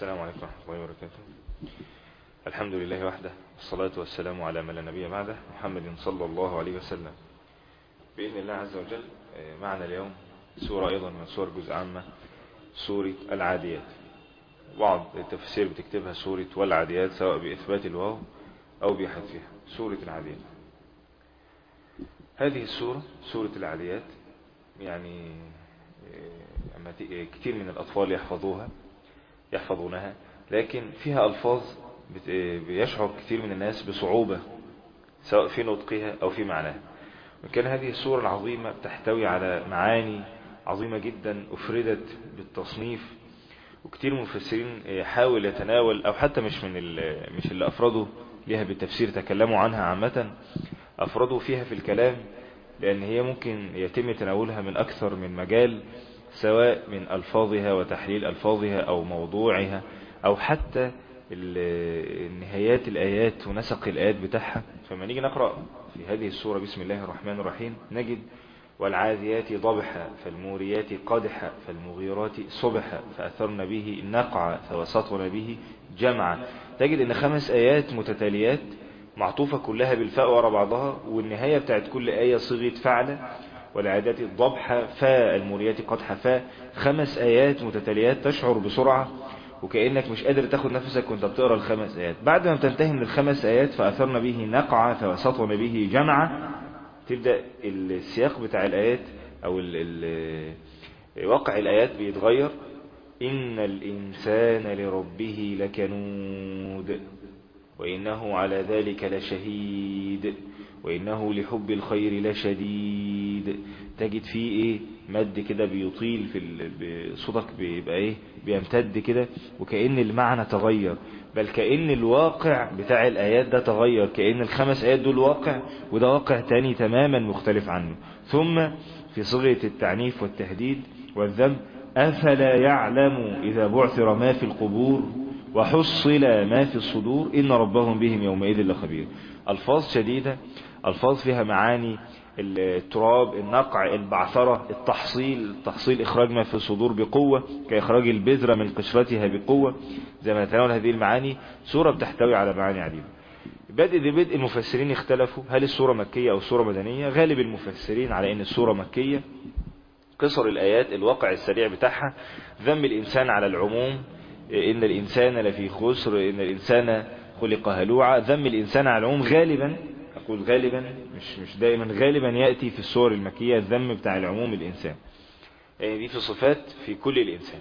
السلام عليكم ورحمة الله وبركاته الحمد لله وحده والصلاة والسلام على من لا نبي بعده محمد صلى الله عليه وسلم بإذن الله عز وجل معنا اليوم سورة أيضا من سور جزء عامة سورة العاديات بعض التفسير بتكتبها سورة والعاديات سواء بإثبات الواو أو بحذفها سورة العاديات هذه السورة سورة العاديات يعني كثير من الأطفال يحفظوها يحفظونها لكن فيها ألفاظ بيشعر كثير من الناس بصعوبة سواء في نطقها أو في معناها وكان هذه السورة العظيمة تحتوي على معاني عظيمة جدا أفردت بالتصنيف وكثير من المفسرين حاول يتناول أو حتى مش من مش اللي أفردوا لها بالتفسير تكلموا عنها عامة أفردوا فيها في الكلام لأن هي ممكن يتم تناولها من أكثر من مجال سواء من ألفاظها وتحليل ألفاظها أو موضوعها أو حتى نهايات الآيات ونسق الآيات بتاعها فما نيجي نقرأ في هذه السورة بسم الله الرحمن الرحيم نجد والعاديات ضبحا فالموريات قدحا فالمغيرات صبحا فأثرن به نقعا فوسطن به جمعا تجد ان خمس آيات متتاليات معطوفة كلها بالفاء ورا بعضها والنهاية بتاعت كل آية صيغة فعل والعادات الضبحة فاء الموريات قدحا فاء خمس آيات متتاليات تشعر بسرعة وكأنك مش قادر تاخد نفسك وانت بتقرأ الخمس آيات بعد ما بتنتهي من الخمس آيات فأثرن به نقعا فوسطن به جمعا تبدأ السياق بتاع الآيات أو ال ال واقع الآيات بيتغير إن الإنسان لربه لكنود وإنه على ذلك لشهيد وإنه لحب الخير لشديد تجد فيه إيه مد كده بيطيل في صوتك بيبقى إيه بيمتد كده وكأن المعنى تغير بل كأن الواقع بتاع الآيات ده تغير كأن الخمس آيات دول واقع وده واقع تاني تماما مختلف عنه ثم في صيغة التعنيف والتهديد والذنب أفلا يعلم إذا بعثر ما في القبور وحصل ما في الصدور إن ربهم بهم يومئذ لخبير ألفاظ شديدة ألفاظ فيها معاني التراب النقع البعثرة التحصيل تحصيل إخراج ما في الصدور بقوة كإخراج البذرة من قشرتها بقوة زي ما نتناول هذه المعاني سورة بتحتوي على معاني عديدة بدء ببدء المفسرين اختلفوا هل السورة مكية أو سورة مدنية غالب المفسرين على أن السورة مكية قصر الآيات الواقع السريع بتاعها ذم الإنسان على العموم إن الإنسان لفي خسر إن الإنسان خلق هلوعا ذم الإنسان على العموم غالبا أقول غالبا مش مش دائما غالبا يأتي في السور المكية الذم بتاع العموم الإنسان يعني دي في صفات في كل الإنسان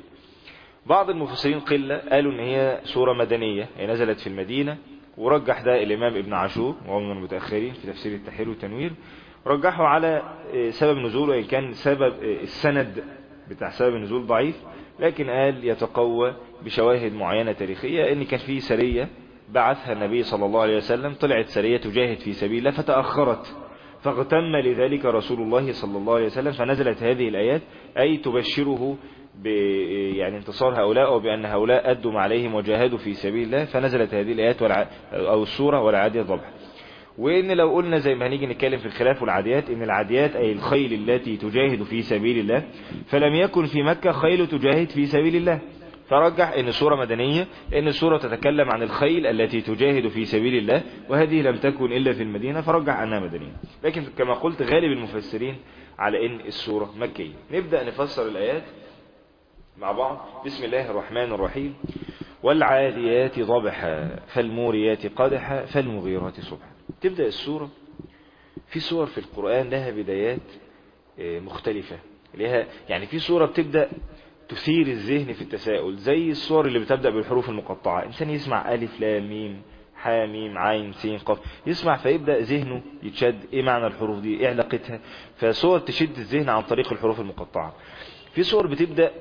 بعض المفسرين قلة قالوا ان هي سورة مدنية هي نزلت في المدينة ورجح ده الإمام ابن عاشور وهو من المتأخرين في تفسير التحرير والتنوير رجحوا على سبب نزوله وإن كان سبب السند بتاع سبب النزول ضعيف لكن قال يتقوى بشواهد معينة تاريخية ان كان في سرية بعثها النبي صلى الله عليه وسلم طلعت سرية تجاهد في سبيل الله فتأخرت فاغتم لذلك رسول الله صلى الله عليه وسلم فنزلت هذه الآيات أي تبشره ب يعني انتصار هؤلاء وبأن هؤلاء أدوا ما عليهم وجاهدوا في سبيل الله فنزلت هذه الآيات والع... أو السورة والعادية ضبح وإن لو قلنا زي ما هنيجي نتكلم في الخلاف والعاديات إن العاديات أي الخيل التي تجاهد في سبيل الله فلم يكن في مكة خيل تجاهد في سبيل الله فرجح ان السورة مدنية لان السورة تتكلم عن الخيل التي تجاهد في سبيل الله وهذه لم تكن الا في المدينة فرجح انها مدنية لكن كما قلت غالب المفسرين على ان السورة مكية نبدأ نفسر الايات مع بعض بسم الله الرحمن الرحيم والعاديات ضبحا فالموريات قدحا فالمغيرات صبحا تبدأ السورة في سور في القرآن لها بدايات مختلفة لها يعني في سورة بتبدأ تثير الذهن في التساؤل زي الصور اللي بتبدأ بالحروف المقطعة إنسان يسمع ألف لام ميم حاميم عين سين قف يسمع فيبدأ ذهنه يتشد ايه معنى الحروف دي ايه علاقتها فصور تشد الذهن عن طريق الحروف المقطعة في صور بتبدأ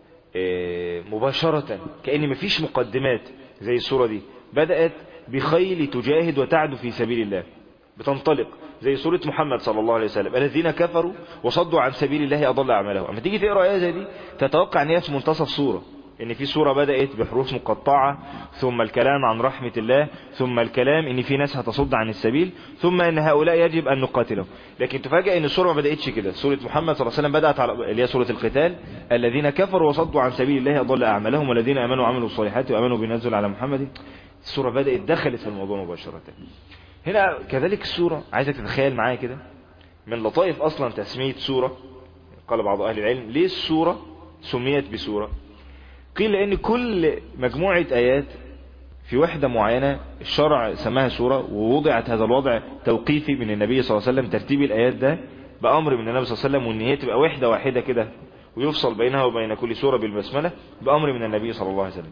مباشرة كأن مفيش مقدمات زي الصورة دي بدأت بخيل تجاهد وتعد في سبيل الله بتنطلق زي سورة محمد صلى الله عليه وسلم الذين كفروا وصدوا عن سبيل الله أضل أعمالهم أما تيجي تقرأ آية زي دي تتوقع أن هي في منتصف سورة ان في سورة بدأت بحروف مقطعة ثم الكلام عن رحمة الله ثم الكلام ان في ناس هتصد عن السبيل ثم ان هؤلاء يجب ان نقاتلهم لكن تفاجأ ان السورة ما بدأتش كده سورة محمد صلى الله عليه وسلم بدأت على اللي هي سورة القتال الذين كفروا وصدوا عن سبيل الله أضل أعمالهم والذين آمنوا وعملوا الصالحات وآمنوا بنزل على محمد السورة بدأت دخلت في الموضوع مباشرة هنا كذلك السورة عايزك تتخيل معايا كده من لطائف أصلا تسمية سورة قال بعض أهل العلم ليه السورة سميت بسورة قيل لأن كل مجموعة آيات في وحدة معينة الشرع سماها سورة ووضعت هذا الوضع توقيفي من النبي صلى الله عليه وسلم ترتيب الآيات ده بأمر من النبي صلى الله عليه وسلم وإن هي تبقى وحدة واحدة كده ويفصل بينها وبين كل سورة بالبسملة بأمر من النبي صلى الله عليه وسلم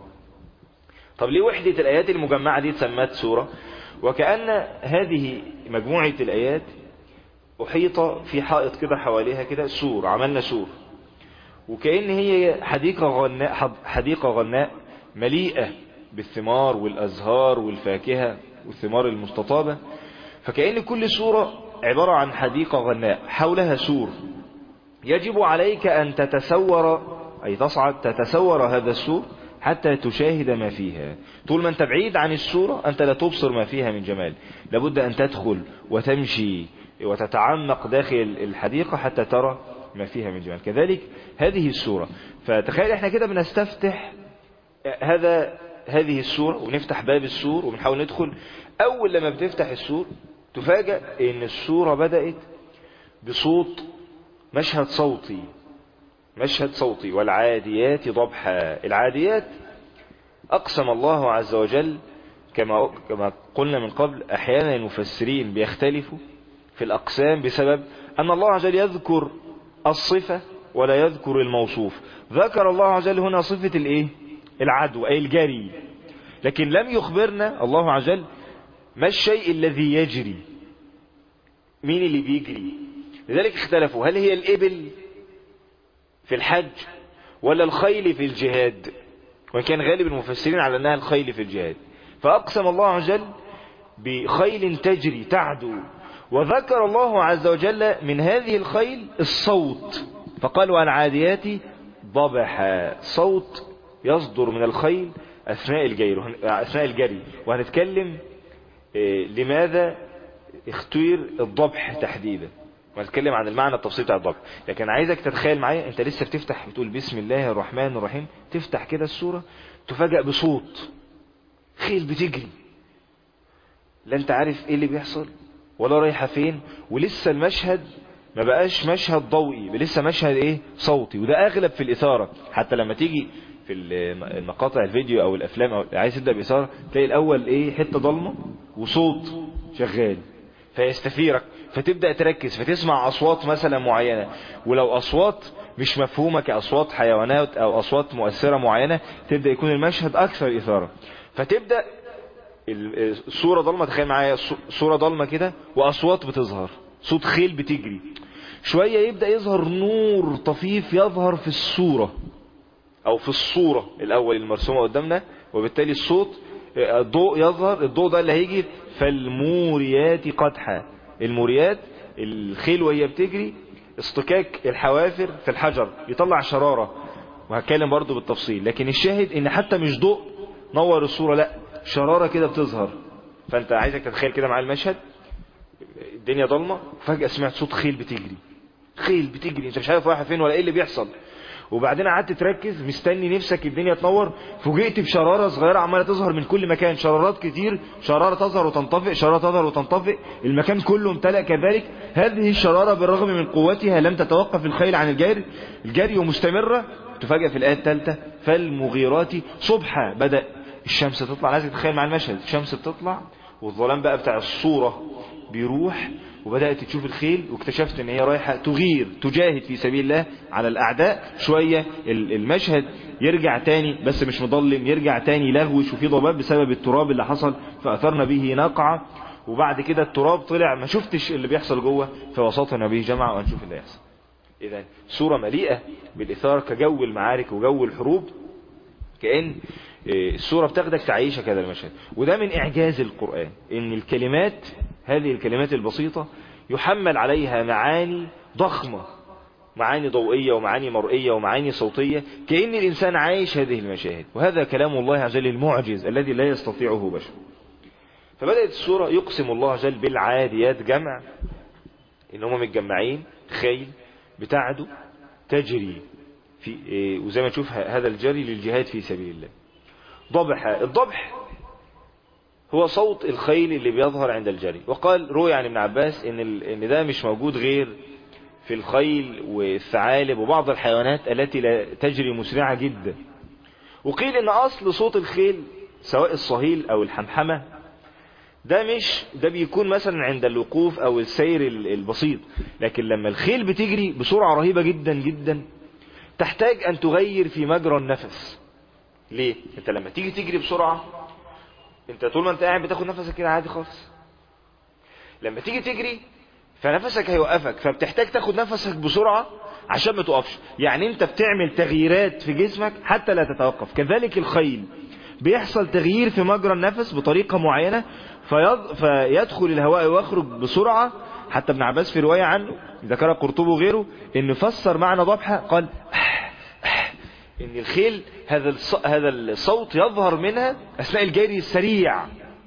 طب ليه وحدة الآيات المجمعة دي تسمت سورة وكأن هذه مجموعة الآيات أحيط في حائط كده حواليها كده سور عملنا سور وكأن هي حديقة غناء حديقة غناء مليئة بالثمار والأزهار والفاكهة والثمار المستطابة فكأن كل سورة عبارة عن حديقة غناء حولها سور يجب عليك أن تتسور أي تصعد تتسور هذا السور حتى تشاهد ما فيها طول ما أنت بعيد عن السورة أنت لا تبصر ما فيها من جمال لابد أن تدخل وتمشي وتتعمق داخل الحديقة حتى ترى ما فيها من جمال كذلك هذه السورة فتخيل احنا كده بنستفتح هذا هذه السورة ونفتح باب السور وبنحاول ندخل أول لما بتفتح السور تفاجأ ان السورة بدأت بصوت مشهد صوتي مشهد صوتي والعاديات ضبحا العاديات أقسم الله عز وجل كما كما قلنا من قبل أحيانا المفسرين بيختلفوا في الأقسام بسبب أن الله عز وجل يذكر الصفة ولا يذكر الموصوف ذكر الله عز وجل هنا صفة الايه العدو أي الجري لكن لم يخبرنا الله عز وجل ما الشيء الذي يجري مين اللي بيجري لذلك اختلفوا هل هي الإبل في الحج ولا الخيل في الجهاد وإن كان غالب المفسرين على أنها الخيل في الجهاد فأقسم الله عز وجل بخيل تجري تعدو وذكر الله عز وجل من هذه الخيل الصوت فقال والعاديات ضبحا صوت يصدر من الخيل أثناء الجري أثناء الجري وهنتكلم لماذا اختير الضبح تحديدا وهنتكلم عن المعنى التفصيلي بتاع الضبح لكن عايزك تتخيل معايا انت لسه بتفتح بتقول بسم الله الرحمن الرحيم تفتح كده السورة تفاجأ بصوت خيل بتجري لا انت عارف ايه اللي بيحصل ولا رايحة فين ولسه المشهد ما بقاش مشهد ضوئي لسه مشهد ايه صوتي وده اغلب في الاثارة حتى لما تيجي في المقاطع الفيديو او الافلام او عايز تبدا باثاره تلاقي الاول ايه حته ضلمه وصوت شغال فيستثيرك فتبدا تركز فتسمع اصوات مثلا معينه ولو اصوات مش مفهومه كاصوات حيوانات او اصوات مؤثره معينه تبدا يكون المشهد اكثر اثاره فتبدا الصوره ضلمه تخيل معايا صوره ضلمه كده واصوات بتظهر صوت خيل بتجري شويه يبدا يظهر نور طفيف يظهر في الصوره او في الصورة الاول المرسومة قدامنا وبالتالي الصوت الضوء يظهر الضوء ده اللي هيجي فالموريات قدحا الموريات الخيل وهي بتجري اصطكاك الحوافر في الحجر يطلع شرارة وهتكلم برضو بالتفصيل لكن الشاهد ان حتى مش ضوء نور الصورة لا شرارة كده بتظهر فانت عايزك تتخيل كده مع المشهد الدنيا ضلمة فجأة سمعت صوت خيل بتجري خيل بتجري انت مش عارف رايحة فين ولا ايه اللي بيحصل وبعدين قعدت تركز مستني نفسك الدنيا تنور فوجئت بشرارة صغيرة عمالة تظهر من كل مكان شرارات كتير شرارة تظهر وتنطفئ شرارة تظهر وتنطفئ المكان كله امتلأ كذلك هذه الشرارة بالرغم من قوتها لم تتوقف الخيل عن الجري الجري ومستمرة تفاجأ في الآية الثالثة فالمغيرات صبحا بدأ الشمس تطلع لازم تتخيل مع المشهد الشمس بتطلع والظلام بقى بتاع الصورة بيروح وبدأت تشوف الخيل واكتشفت ان هي رايحة تغير تجاهد في سبيل الله على الاعداء شوية المشهد يرجع تاني بس مش مضلم يرجع تاني لغوش وفي ضباب بسبب التراب اللي حصل فاثرنا به نقعة وبعد كده التراب طلع ما شفتش اللي بيحصل جوه فوسطنا به جمع وهنشوف اللي يحصل اذا سورة مليئة بالاثار كجو المعارك وجو الحروب كأن السورة بتاخدك تعيشك هذا المشهد وده من إعجاز القرآن إن الكلمات هذه الكلمات البسيطة يحمل عليها معاني ضخمة معاني ضوئية ومعاني مرئية ومعاني صوتية كأن الإنسان عايش هذه المشاهد وهذا كلام الله عز وجل المعجز الذي لا يستطيعه بشر فبدأت السورة يقسم الله عز وجل بالعاديات جمع إن هم متجمعين خيل بتعدو تجري في إيه وزي ما تشوف هذا الجري للجهاد في سبيل الله ضبح الضبح هو صوت الخيل اللي بيظهر عند الجري وقال روي عن ابن عباس ان ان ده مش موجود غير في الخيل والثعالب وبعض الحيوانات التي لا تجري مسرعة جدا وقيل ان اصل صوت الخيل سواء الصهيل او الحمحمة ده مش ده بيكون مثلا عند الوقوف او السير البسيط لكن لما الخيل بتجري بسرعة رهيبة جدا جدا تحتاج ان تغير في مجرى النفس ليه انت لما تيجي تجري بسرعة انت طول ما انت قاعد بتاخد نفسك كده عادي خالص لما تيجي تجري فنفسك هيوقفك فبتحتاج تاخد نفسك بسرعة عشان ما تقفش يعني انت بتعمل تغييرات في جسمك حتى لا تتوقف كذلك الخيل بيحصل تغيير في مجرى النفس بطريقة معينة فيض... فيدخل الهواء ويخرج بسرعة حتى ابن عباس في رواية عنه ذكر قرطبه وغيره انه فسر معنى ضبحة قال ان الخيل هذا الص... هذا الصوت يظهر منها اثناء الجري السريع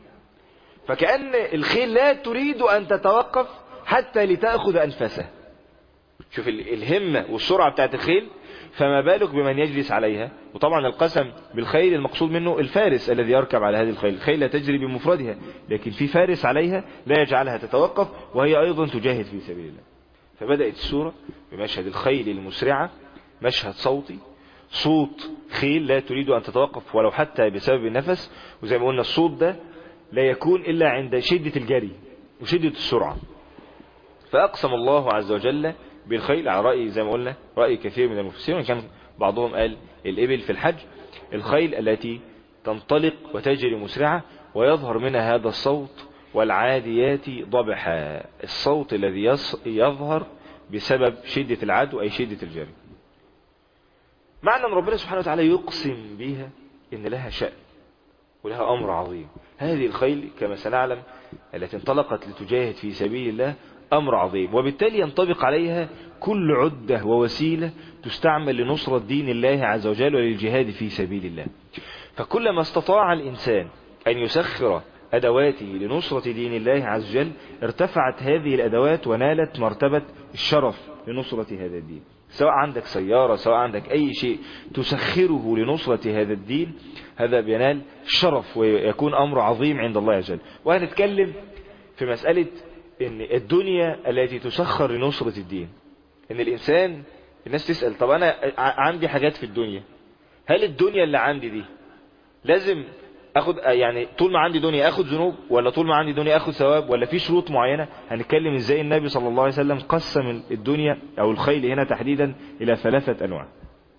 فكأن الخيل لا تريد ان تتوقف حتى لتأخذ انفاسه شوف الهمة والسرعة بتاعت الخيل فما بالك بمن يجلس عليها وطبعا القسم بالخيل المقصود منه الفارس الذي يركب على هذه الخيل الخيل لا تجري بمفردها لكن في فارس عليها لا يجعلها تتوقف وهي أيضا تجاهد في سبيل الله فبدأت السورة بمشهد الخيل المسرعة مشهد صوتي صوت خيل لا تريد أن تتوقف ولو حتى بسبب النفس وزي ما قلنا الصوت ده لا يكون إلا عند شدة الجري وشدة السرعة فأقسم الله عز وجل بالخيل على رأي زي ما قلنا رأي كثير من المفسرين كان بعضهم قال الإبل في الحج الخيل التي تنطلق وتجري مسرعة ويظهر منها هذا الصوت والعاديات ضبحا الصوت الذي يظهر بسبب شدة العدو أي شدة الجري معنى أن ربنا سبحانه وتعالى يقسم بها إن لها شأن ولها أمر عظيم هذه الخيل كما سنعلم التي انطلقت لتجاهد في سبيل الله أمر عظيم وبالتالي ينطبق عليها كل عدة ووسيلة تستعمل لنصرة دين الله عز وجل وللجهاد في سبيل الله فكلما استطاع الإنسان أن يسخر أدواته لنصرة دين الله عز وجل ارتفعت هذه الأدوات ونالت مرتبة الشرف لنصرة هذا الدين سواء عندك سيارة سواء عندك أي شيء تسخره لنصرة هذا الدين هذا بينال شرف ويكون أمر عظيم عند الله عز وجل وهنتكلم في مسألة ان الدنيا التي تسخر لنصرة الدين ان الانسان الناس تسأل طب انا عندي حاجات في الدنيا هل الدنيا اللي عندي دي لازم اخد يعني طول ما عندي دنيا اخد ذنوب ولا طول ما عندي دنيا اخد ثواب ولا في شروط معينة هنتكلم ازاي النبي صلى الله عليه وسلم قسم الدنيا او الخيل هنا تحديدا الى ثلاثة انواع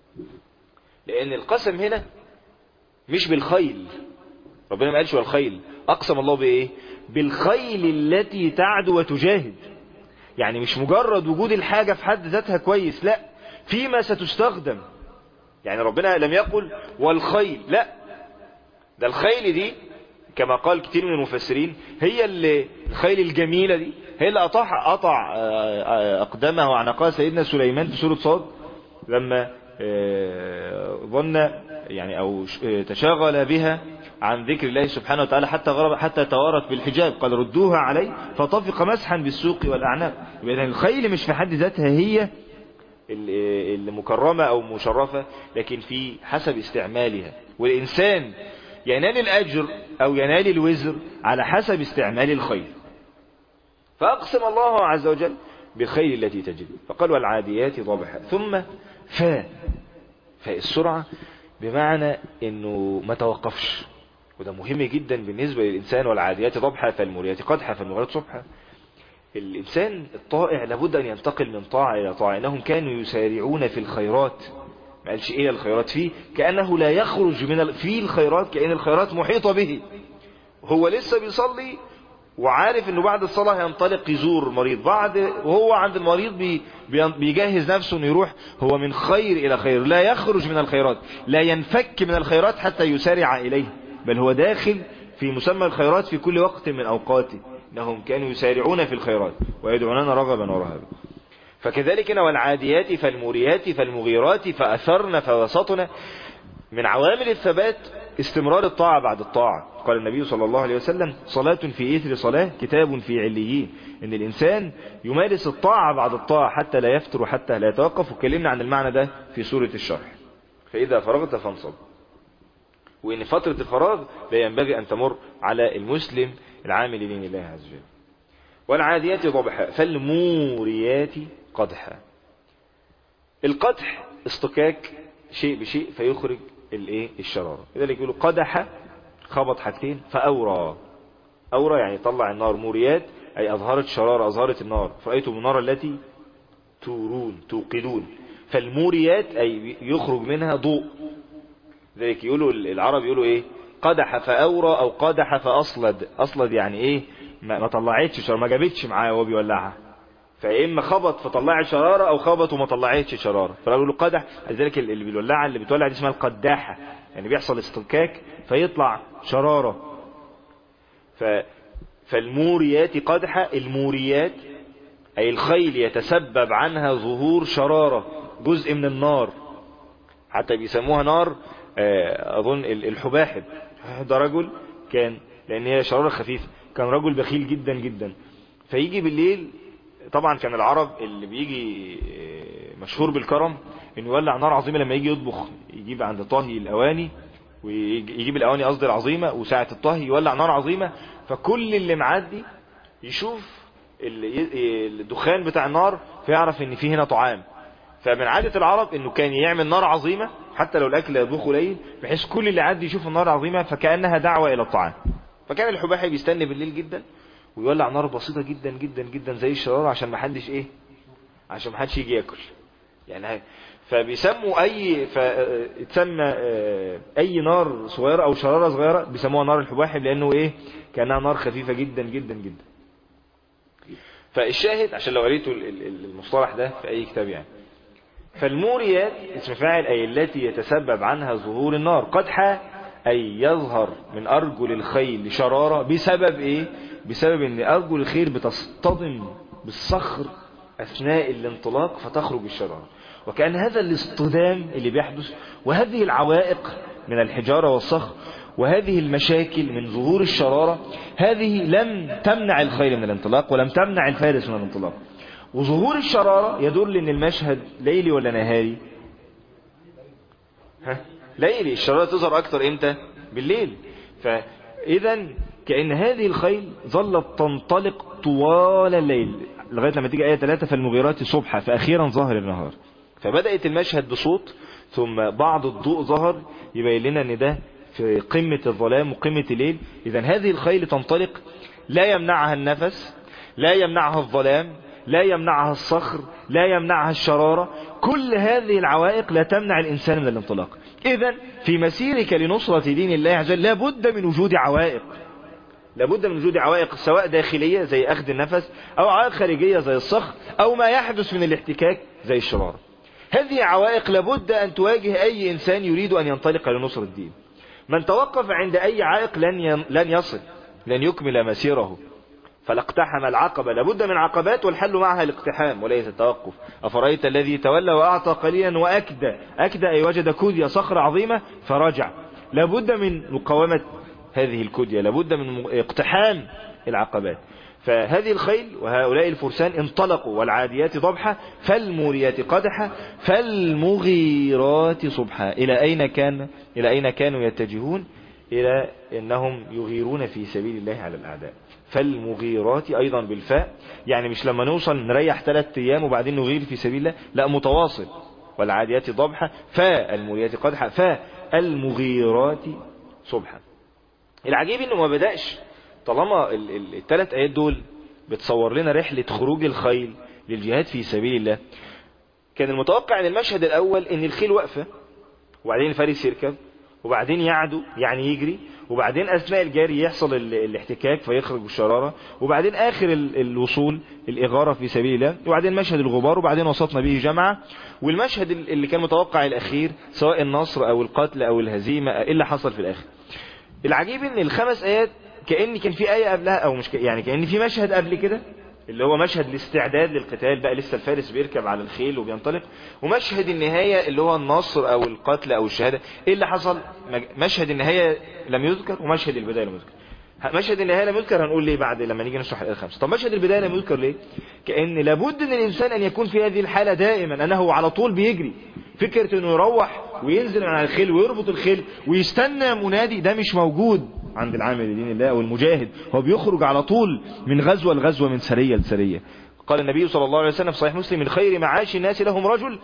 لان القسم هنا مش بالخيل ربنا ما قالش والخيل اقسم الله بايه بالخيل التي تعدو وتجاهد يعني مش مجرد وجود الحاجة في حد ذاتها كويس لا فيما ستستخدم يعني ربنا لم يقل والخيل لا ده الخيل دي كما قال كتير من المفسرين هي اللي الخيل الجميلة دي هي اللي قطع قطع أقدامها وعنقها سيدنا سليمان في سورة صاد لما ظن يعني أو تشاغل بها عن ذكر الله سبحانه وتعالى حتى غرب حتى توارت بالحجاب قال ردوها علي فطفق مسحا بالسوق والأعناق يبقى الخيل مش في حد ذاتها هي المكرمة أو مشرفة لكن في حسب استعمالها والإنسان ينال الأجر أو ينال الوزر على حسب استعمال الخيل فأقسم الله عز وجل بالخيل التي تجري فقال والعاديات ضبحا ثم فا فالسرعة بمعنى انه ما توقفش وده مهم جدا بالنسبة للإنسان والعاديات ضبحا فالموريات قدحا فالمغرات صبحا الإنسان الطائع لابد أن ينتقل من طاعة إلى طاعة إنهم كانوا يسارعون في الخيرات ما قالش إيه الخيرات فيه كأنه لا يخرج من في الخيرات كأن الخيرات محيطة به هو لسه بيصلي وعارف انه بعد الصلاة هينطلق يزور مريض بعد وهو عند المريض بي بيجهز نفسه انه يروح هو من خير الى خير لا يخرج من الخيرات لا ينفك من الخيرات حتى يسارع اليه بل هو داخل في مسمى الخيرات في كل وقت من اوقاته انهم كانوا يسارعون في الخيرات ويدعوننا رغبا ورهبا فكذلك هنا والعاديات فالموريات فالمغيرات فأثرن فوسطن من عوامل الثبات استمرار الطاعة بعد الطاعة قال النبي صلى الله عليه وسلم صلاة في إثر صلاة كتاب في عليين إن الإنسان يمارس الطاعة بعد الطاعة حتى لا يفتر وحتى لا يتوقف وكلمنا عن المعنى ده في سورة الشرح فإذا فرغت فانصب وإن فترة الفراغ لا ينبغي أن تمر على المسلم العامل لدين الله عز وجل والعاديات ضبحا فالموريات قدحا القدح اصطكاك شيء بشيء فيخرج الايه الشرارة لذلك يقولوا قدح خبط حاجتين فأورى أورى يعني طلع النار موريات أي أظهرت شرارة أظهرت النار فرأيتم النار التي تورون توقدون فالموريات أي يخرج منها ضوء ذلك يقولوا العرب يقولوا ايه قدح فأورى أو قدح فأصلد أصلد يعني ايه ما, ما طلعتش شرارة ما جابتش معاه وهو بيولعها فإما خبط فطلعت شرارة أو خبط وما طلعتش شرارة فيقولوا قدح لذلك اللي بيولعها اللي بتولع دي اسمها القداحة يعني بيحصل استنكاك فيطلع شرارة ف فالموريات قدحة الموريات أي الخيل يتسبب عنها ظهور شرارة جزء من النار حتى بيسموها نار أظن الحباحب ده رجل كان لأن هي شرارة خفيفة كان رجل بخيل جدا جدا فيجي بالليل طبعا كان العرب اللي بيجي مشهور بالكرم انه يولع نار عظيمة لما يجي يطبخ يجيب عند طهي الاواني ويجيب الاواني قصدي العظيمة وساعة الطهي يولع نار عظيمة فكل اللي معدي يشوف الدخان بتاع النار فيعرف ان في هنا طعام فمن عادة العرب انه كان يعمل نار عظيمة حتى لو الاكل يطبخ قليل بحيث كل اللي عدي يشوف النار عظيمة فكأنها دعوة الى الطعام فكان الحباحي بيستنى بالليل جدا ويولع نار بسيطة جدا جدا جدا زي الشرارة عشان ما حدش ايه عشان ما حدش يجي ياكل يعني فبيسموا اي فتسمى اي نار صغيرة او شرارة صغيرة بيسموها نار الحباحب لانه ايه كانها نار خفيفة جدا جدا جدا فالشاهد عشان لو قريتوا المصطلح ده في اي كتاب يعني فالموريات اسم فاعل اي التي يتسبب عنها ظهور النار قدحة اي يظهر من ارجل الخيل شرارة بسبب ايه بسبب ان ارجل الخيل بتصطدم بالصخر اثناء الانطلاق فتخرج الشرارة وكان هذا الاصطدام اللي بيحدث وهذه العوائق من الحجارة والصخر وهذه المشاكل من ظهور الشرارة هذه لم تمنع الخيل من الانطلاق ولم تمنع الفارس من الانطلاق وظهور الشرارة يدل ان المشهد ليلي ولا نهاري ها ليلي الشرارة تظهر اكتر امتى بالليل فاذا كأن هذه الخيل ظلت تنطلق طوال الليل لغاية لما تيجي آية 3 فالمغيرات صبحا فأخيرا ظهر النهار فبدأت المشهد بصوت ثم بعض الضوء ظهر يبين لنا ان ده في قمة الظلام وقمة الليل اذا هذه الخيل تنطلق لا يمنعها النفس لا يمنعها الظلام لا يمنعها الصخر لا يمنعها الشرارة كل هذه العوائق لا تمنع الإنسان من الانطلاق إذا في مسيرك لنصرة دين الله عز وجل لابد من وجود عوائق لابد من وجود عوائق سواء داخلية زي أخذ النفس أو عوائق خارجية زي الصخر أو ما يحدث من الاحتكاك زي الشرارة هذه عوائق لابد أن تواجه أي إنسان يريد أن ينطلق لنصر الدين من توقف عند أي عائق لن لن يصل لن يكمل مسيره فلاقتحم العقبة لابد من عقبات والحل معها الاقتحام وليس التوقف أفرأيت الذي تولى وأعطى قليلا وأكدى أكدى أي وجد كودية صخرة عظيمة فرجع لابد من مقاومة هذه الكودية لابد من اقتحام العقبات فهذه الخيل وهؤلاء الفرسان انطلقوا والعاديات ضبحة فالموريات قدحة فالمغيرات صبحة إلى أين كان إلى أين كانوا يتجهون إلى أنهم يغيرون في سبيل الله على الأعداء فالمغيرات أيضا بالفاء يعني مش لما نوصل نريح ثلاثة أيام وبعدين نغير في سبيل الله لا متواصل والعاديات ضبحة فالموريات قدحة فالمغيرات صبحة العجيب انه ما بدأش طالما الثلاث ايات دول بتصور لنا رحلة خروج الخيل للجهاد في سبيل الله كان المتوقع ان المشهد الاول ان الخيل واقفة وبعدين الفارس يركب وبعدين يعدو يعني يجري وبعدين اثناء الجري يحصل الاحتكاك فيخرج بالشرارة وبعدين اخر الوصول الاغارة في سبيل الله وبعدين مشهد الغبار وبعدين وسطنا به جمعة والمشهد اللي كان متوقع الاخير سواء النصر او القتل او الهزيمة ايه اللي حصل في الاخر العجيب ان الخمس ايات كأن كان في آية قبلها او مش يعني كأن في مشهد قبل كده اللي هو مشهد الاستعداد للقتال بقى لسه الفارس بيركب على الخيل وبينطلق ومشهد النهاية اللي هو النصر او القتل او الشهادة ايه اللي حصل مشهد النهاية لم يذكر ومشهد البداية لم يذكر مشهد النهاية لم يذكر هنقول ليه بعد لما نيجي نشرح الآية الخمسة طب مشهد البداية لم يذكر ليه كأن لابد ان الانسان ان يكون في هذه الحالة دائما انه على طول بيجري فكرة انه يروح وينزل من على الخيل ويربط الخيل ويستنى منادي ده مش موجود عند العامل لدين الله والمجاهد هو بيخرج على طول من غزوة لغزوة من سرية لسرية قال النبي صلى الله عليه وسلم في صحيح مسلم من خير معاش الناس لهم رجل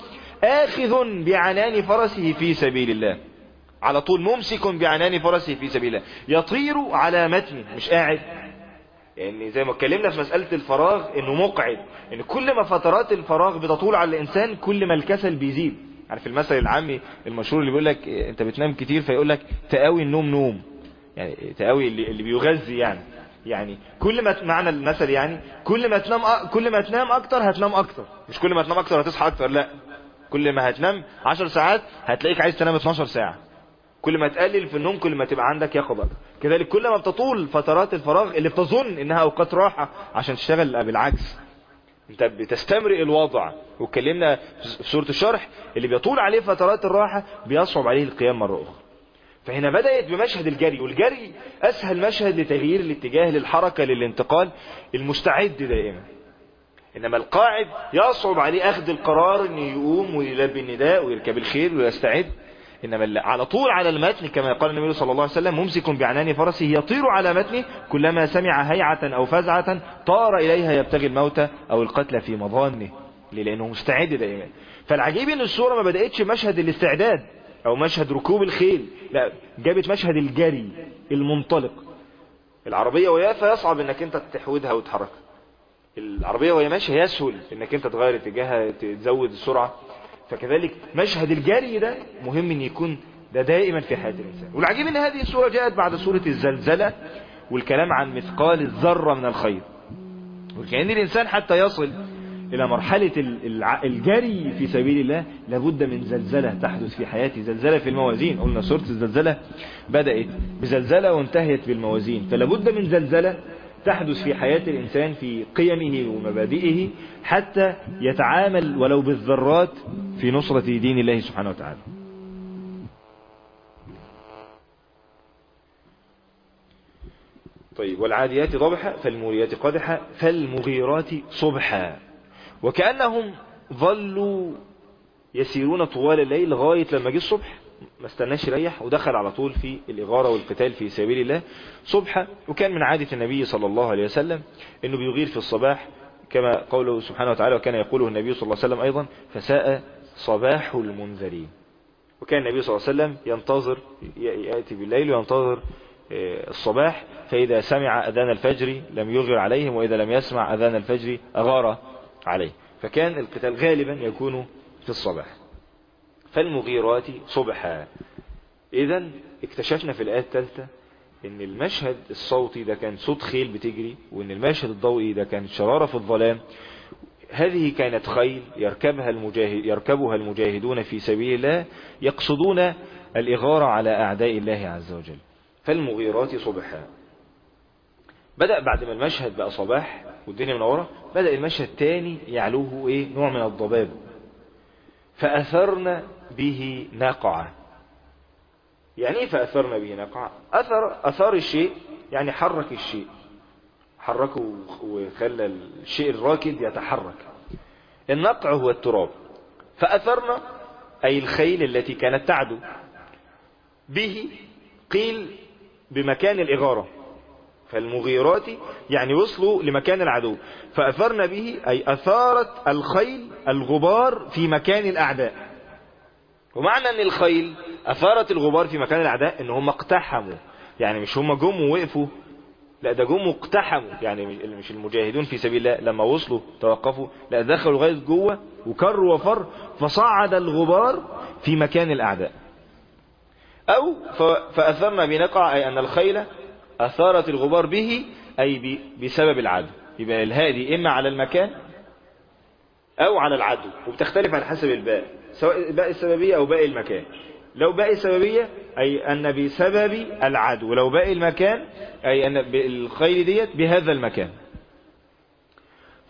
آخذ بعنان فرسه في سبيل الله على طول ممسك بعنان فرسه في سبيل الله يطير على متنه مش قاعد يعني زي ما اتكلمنا في مسألة الفراغ انه مقعد ان كل ما فترات الفراغ بتطول على الانسان كل ما الكسل بيزيد عارف المثل العامي المشهور اللي بيقول لك انت بتنام كتير فيقول لك تقاوي النوم نوم يعني تقاوي اللي, اللي بيغذي يعني يعني كل ما معنى المثل يعني كل ما تنام أ... كل ما تنام اكتر هتنام اكتر مش كل ما تنام اكتر هتصحى اكتر لا كل ما هتنام 10 ساعات هتلاقيك عايز تنام 12 ساعة كل ما تقلل في النوم كل ما تبقى عندك يقظة أكتر كذلك كل ما بتطول فترات الفراغ اللي بتظن انها اوقات راحة عشان تشتغل بالعكس انت بتستمرئ الوضع واتكلمنا في سورة الشرح اللي بيطول عليه فترات الراحة بيصعب عليه القيام مرة اخرى فهنا بدأت بمشهد الجري والجري اسهل مشهد لتغيير الاتجاه للحركة للانتقال المستعد دائما انما القاعد يصعب عليه اخذ القرار انه يقوم ويلبي النداء ويركب الخيل ويستعد إنما على طول على المتن كما قال النبي صلى الله عليه وسلم ممسك بعنان فرسه يطير على متنه كلما سمع هيعة أو فزعة طار إليها يبتغي الموت أو القتل في مظانه لأنه مستعد دائما فالعجيب ان السورة ما بدأتش مشهد الاستعداد أو مشهد ركوب الخيل لا جابت مشهد الجري المنطلق العربية وهي فيصعب انك انت تحودها وتحركها العربية وهي ماشية يسهل انك انت تغير اتجاهها تزود السرعة فكذلك مشهد الجري ده مهم ان يكون ده دائما في حياة الإنسان والعجيب ان هذه السورة جاءت بعد سورة الزلزلة والكلام عن مثقال الذرة من الخير وكأن الإنسان حتى يصل إلى مرحلة الجري في سبيل الله لابد من زلزلة تحدث في حياته زلزلة في الموازين قلنا سورة الزلزلة بدأت بزلزلة وانتهت بالموازين فلابد من زلزلة تحدث في حياة الإنسان في قيمه ومبادئه حتى يتعامل ولو بالذرات في نصرة دين الله سبحانه وتعالى طيب والعاديات ضبحا فالموريات قدحا فالمغيرات صبحا وكأنهم ظلوا يسيرون طوال الليل لغاية لما جه الصبح ما استناش يريح ودخل على طول في الإغارة والقتال في سبيل الله صبحا وكان من عادة النبي صلى الله عليه وسلم أنه بيغير في الصباح كما قوله سبحانه وتعالى وكان يقوله النبي صلى الله عليه وسلم أيضا فساء صباح المنذرين وكان النبي صلى الله عليه وسلم ينتظر يأتي بالليل وينتظر الصباح فإذا سمع أذان الفجر لم يغر عليهم وإذا لم يسمع أذان الفجر أغار عليه فكان القتال غالبا يكون في الصباح فالمغيرات صبحا إذا اكتشفنا في الآية الثالثة ان المشهد الصوتي ده كان صوت خيل بتجري وان المشهد الضوئي ده كان شرارة في الظلام هذه كانت خيل يركبها المجاهد يركبها المجاهدون في سبيل الله يقصدون الإغارة على أعداء الله عز وجل فالمغيرات صبحا بدأ بعد ما المشهد بقى صباح والدنيا منورة بدأ المشهد تاني يعلوه ايه نوع من الضباب فأثرن به نقعة يعني ايه فأثرن به نقعة أثر أثار الشيء يعني حرك الشيء حركه وخلى الشيء الراكد يتحرك النقع هو التراب فأثرن أي الخيل التي كانت تعدو به قيل بمكان الإغارة فالمغيرات يعني وصلوا لمكان العدو فأثرن به أي أثارت الخيل الغبار في مكان الأعداء ومعنى أن الخيل أثارت الغبار في مكان الأعداء أن هم اقتحموا يعني مش هم جم ووقفوا لا ده جم واقتحموا يعني مش المجاهدون في سبيل الله لما وصلوا توقفوا لا دخلوا لغاية جوه وكروا وفر فصعد الغبار في مكان الأعداء أو فأثرنا بنقع أي أن الخيل أثارت الغبار به أي بسبب العدو يبقى الهادي إما على المكان أو على العدو وبتختلف على حسب الباء سواء باء السببية أو باء المكان لو باء السببية أي أن بسبب العدو لو باء المكان أي أن الخيل ديت بهذا المكان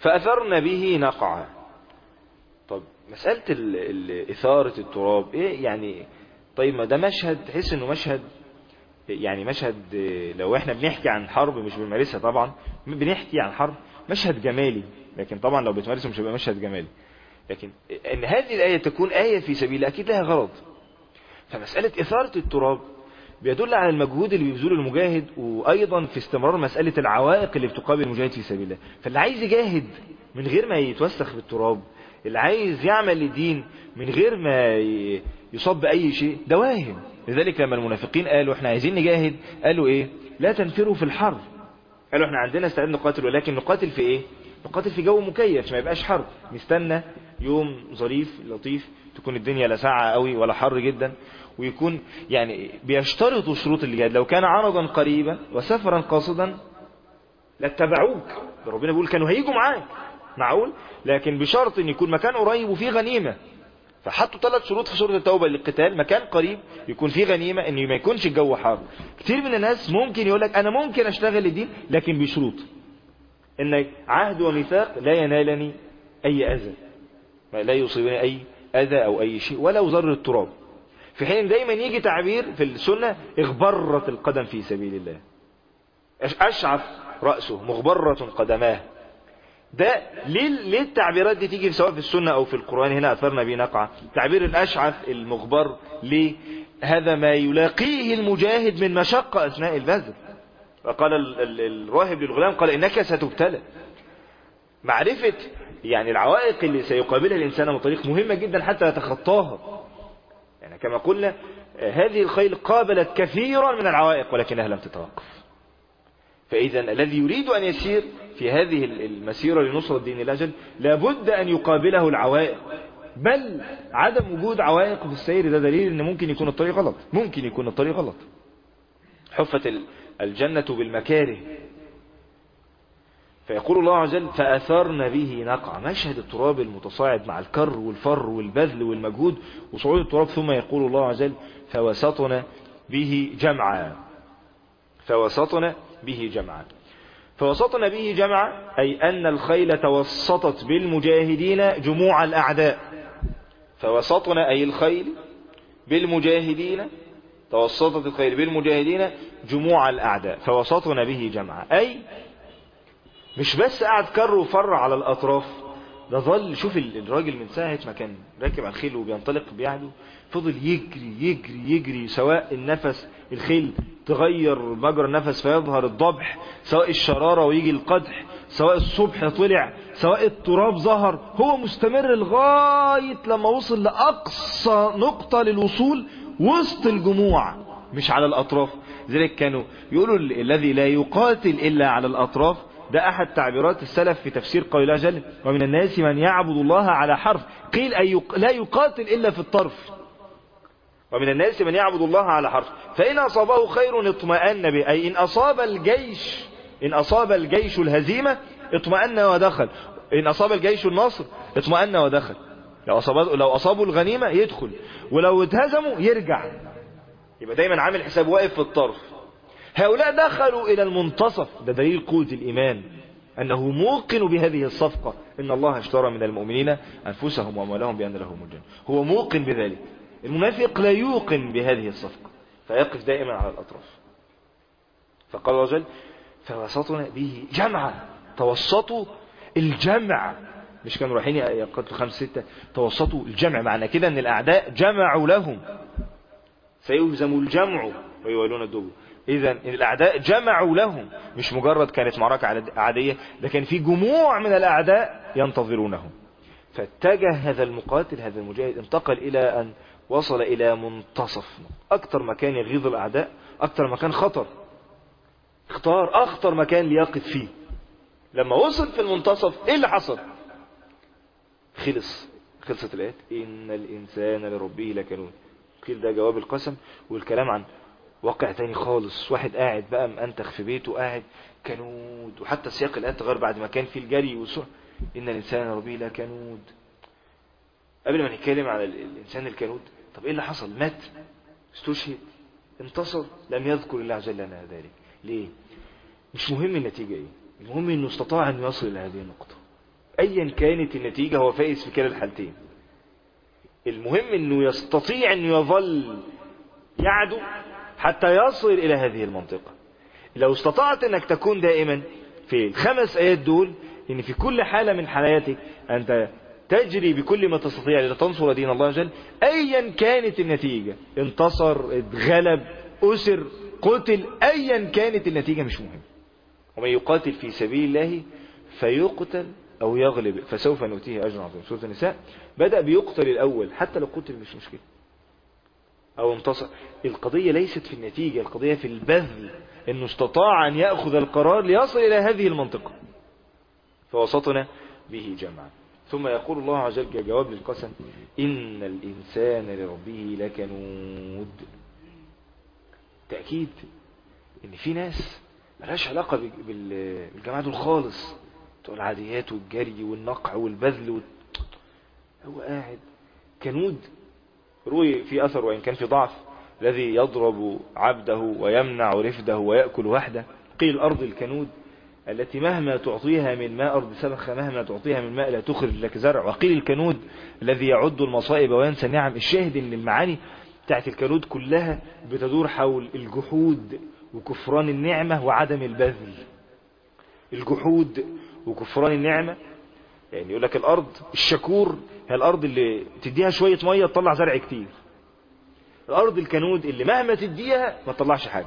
فأثرن به نقعا طب مسألة ال- ال- إثارة التراب إيه يعني طيب ما ده مشهد تحس إنه مشهد يعني مشهد آه، لو احنا بنحكي عن حرب مش بنمارسها طبعا بنحكي عن حرب مشهد جمالي لكن طبعا لو بتمارسه مش هيبقى مشهد جمالي لكن ان هذه الآية تكون آية في سبيل الله أكيد لها غرض فمسألة إثارة التراب بيدل على المجهود اللي بيبذله المجاهد وأيضا في استمرار مسألة العوائق اللي بتقابل المجاهد في سبيل الله فاللي عايز يجاهد من غير ما يتوسخ بالتراب اللي عايز يعمل للدين من غير ما ي- يصاب بأي شيء ده واهم لذلك لما المنافقين قالوا احنا عايزين نجاهد قالوا ايه لا تنفروا في الحرب قالوا احنا عندنا استعداد نقاتل ولكن نقاتل في ايه نقاتل في جو مكيف ما يبقاش حرب نستنى يوم ظريف لطيف تكون الدنيا لا ساعة قوي ولا حر جدا ويكون يعني بيشترطوا شروط الجهاد لو كان عرضا قريبا وسفرا قاصدا لاتبعوك ده ربنا بيقول كانوا هيجوا معاك معقول لكن بشرط ان يكون مكان قريب وفيه غنيمة فحطوا ثلاث شروط في سورة التوبة للقتال مكان قريب يكون فيه غنيمة ان ما يكونش الجو حار كتير من الناس ممكن يقول لك انا ممكن اشتغل للدين لكن بشروط ان عهد وميثاق لا ينالني اي اذى لا يصيبني اي اذى او اي شيء ولو ذر التراب في حين دايما يجي تعبير في السنة اغبرت القدم في سبيل الله أش- اشعث رأسه مغبرة قدماه ده ليه ليه التعبيرات دي تيجي سواء في السنة او في القرآن هنا اثرنا به نقعة تعبير الاشعث المغبر ليه هذا ما يلاقيه المجاهد من مشقة اثناء البذل وقال ال- ال- الراهب للغلام قال انك ستبتلى معرفة يعني العوائق اللي سيقابلها الانسان من طريق مهمة جدا حتى يتخطاها يعني كما قلنا آه، هذه الخيل قابلت كثيرا من العوائق ولكنها لم تتوقف فإذا الذي يريد أن يسير في هذه المسيرة لنصرة دين الله جل لابد أن يقابله العوائق بل عدم وجود عوائق في السير ده دليل أن ممكن يكون الطريق غلط ممكن يكون الطريق غلط حفت ال- الجنة بالمكاره فيقول الله عز وجل فأثرن به نقع مشهد التراب المتصاعد مع الكر والفر والبذل والمجهود وصعود التراب ثم يقول الله عز وجل فوسطنا به جمعا فوسطنا به جمعا فوسطنا به جمعا أي أن الخيل توسطت بالمجاهدين جموع الأعداء فوسطنا أي الخيل بالمجاهدين توسطت الخيل بالمجاهدين جموع الأعداء فوسطنا به جمعا أي مش بس قعد كر وفر على الأطراف ده ظل شوف ال- الراجل من ساعة ما كان راكب على الخيل وبينطلق بيعدو فضل يجري يجري يجري سواء النفس الخيل تغير مجرى النفس فيظهر الضبح سواء الشرارة ويجي القدح سواء الصبح طلع سواء التراب ظهر هو مستمر لغاية لما وصل لأقصى نقطة للوصول وسط الجموع مش على الأطراف لذلك كانوا يقولوا ال- الذي لا يقاتل إلا على الأطراف ده أحد تعبيرات السلف في تفسير قول الله جل ومن الناس من يعبد الله على حرف قيل أي يق- لا يقاتل إلا في الطرف ومن الناس من يعبد الله على حرف فإن أصابه خير اطمأن به أي إن أصاب الجيش إن أصاب الجيش الهزيمة اطمأن ودخل إن أصاب الجيش النصر اطمأن ودخل لو أصابه لو أصابوا الغنيمة يدخل ولو اتهزموا يرجع يبقى دايما عامل حساب واقف في الطرف هؤلاء دخلوا إلى المنتصف ده دليل قوة الإيمان أنه موقن بهذه الصفقة إن الله اشترى من المؤمنين أنفسهم وأموالهم بأن لهم الجنة هو موقن بذلك المنافق لا يوقن بهذه الصفقة فيقف دائما على الأطراف فقال الرجل فوسطنا به جمعا توسطوا الجمع مش كانوا رايحين يقتلوا خمس ستة توسطوا الجمع معنى كده ان الأعداء جمعوا لهم سيهزم الجمع ويولون الدبر إذا الأعداء جمعوا لهم مش مجرد كانت معركة عاد- عادية لكن في جموع من الأعداء ينتظرونهم فاتجه هذا المقاتل هذا المجاهد انتقل إلى أن وصل إلى منتصف أكثر مكان يغيظ الأعداء أكثر مكان خطر اختار أخطر مكان ليقف فيه لما وصل في المنتصف إيه اللي حصل خلص خلصت الآيات إن الإنسان لربه لكنون قيل ده جواب القسم والكلام عن واقع تاني خالص واحد قاعد بقى مأنتخ في بيته قاعد كنود وحتى سياق الآيات غير بعد ما كان فيه الجري والسرعة إن الإنسان لربه لكنود قبل ما نتكلم على ال- الإنسان الكنود طب إيه اللي حصل مات استشهد انتصر لم يذكر الله عز وجل لنا ذلك ليه مش مهم النتيجة إيه المهم إنه استطاع أن يصل إلى هذه النقطة ايا كانت النتيجة هو فائز في كلا الحالتين المهم انه يستطيع انه يظل يعدو حتى يصل الى هذه المنطقة لو استطعت انك تكون دائما في الخمس ايات دول ان في كل حالة من حالاتك انت تجري بكل ما تستطيع لتنصر دين الله عز وجل ايا كانت النتيجة انتصر اتغلب اسر قتل ايا كانت النتيجة مش مهم ومن يقاتل في سبيل الله فيقتل او يغلب فسوف نؤتيه اجرا عظيما سورة النساء بدأ بيقتل الاول حتى لو قتل مش مشكلة او انتصر القضية ليست في النتيجة القضية في البذل انه استطاع ان يأخذ القرار ليصل الى هذه المنطقة فوسطنا به جمعا ثم يقول الله عز وجل كجواب للقسم إن الإنسان لربه لكنود تأكيد إن في ناس ملهاش علاقة بالجماعة دول خالص بتوع العاديات والجري والنقع والبذل وال... هو قاعد كنود روي في أثر وإن كان في ضعف الذي يضرب عبده ويمنع رفده ويأكل وحده قيل الأرض الكنود التي مهما تعطيها من ماء أرض سبخة مهما تعطيها من ماء لا تخرج لك زرع وقيل الكنود الذي يعد المصائب وينسى النعم الشاهد ان المعاني بتاعت الكنود كلها بتدور حول الجحود وكفران النعمة وعدم البذل الجحود وكفران النعمة يعني يقول لك الأرض الشكور هي الأرض اللي تديها شوية مية تطلع زرع كتير الأرض الكنود اللي مهما تديها ما تطلعش حاجة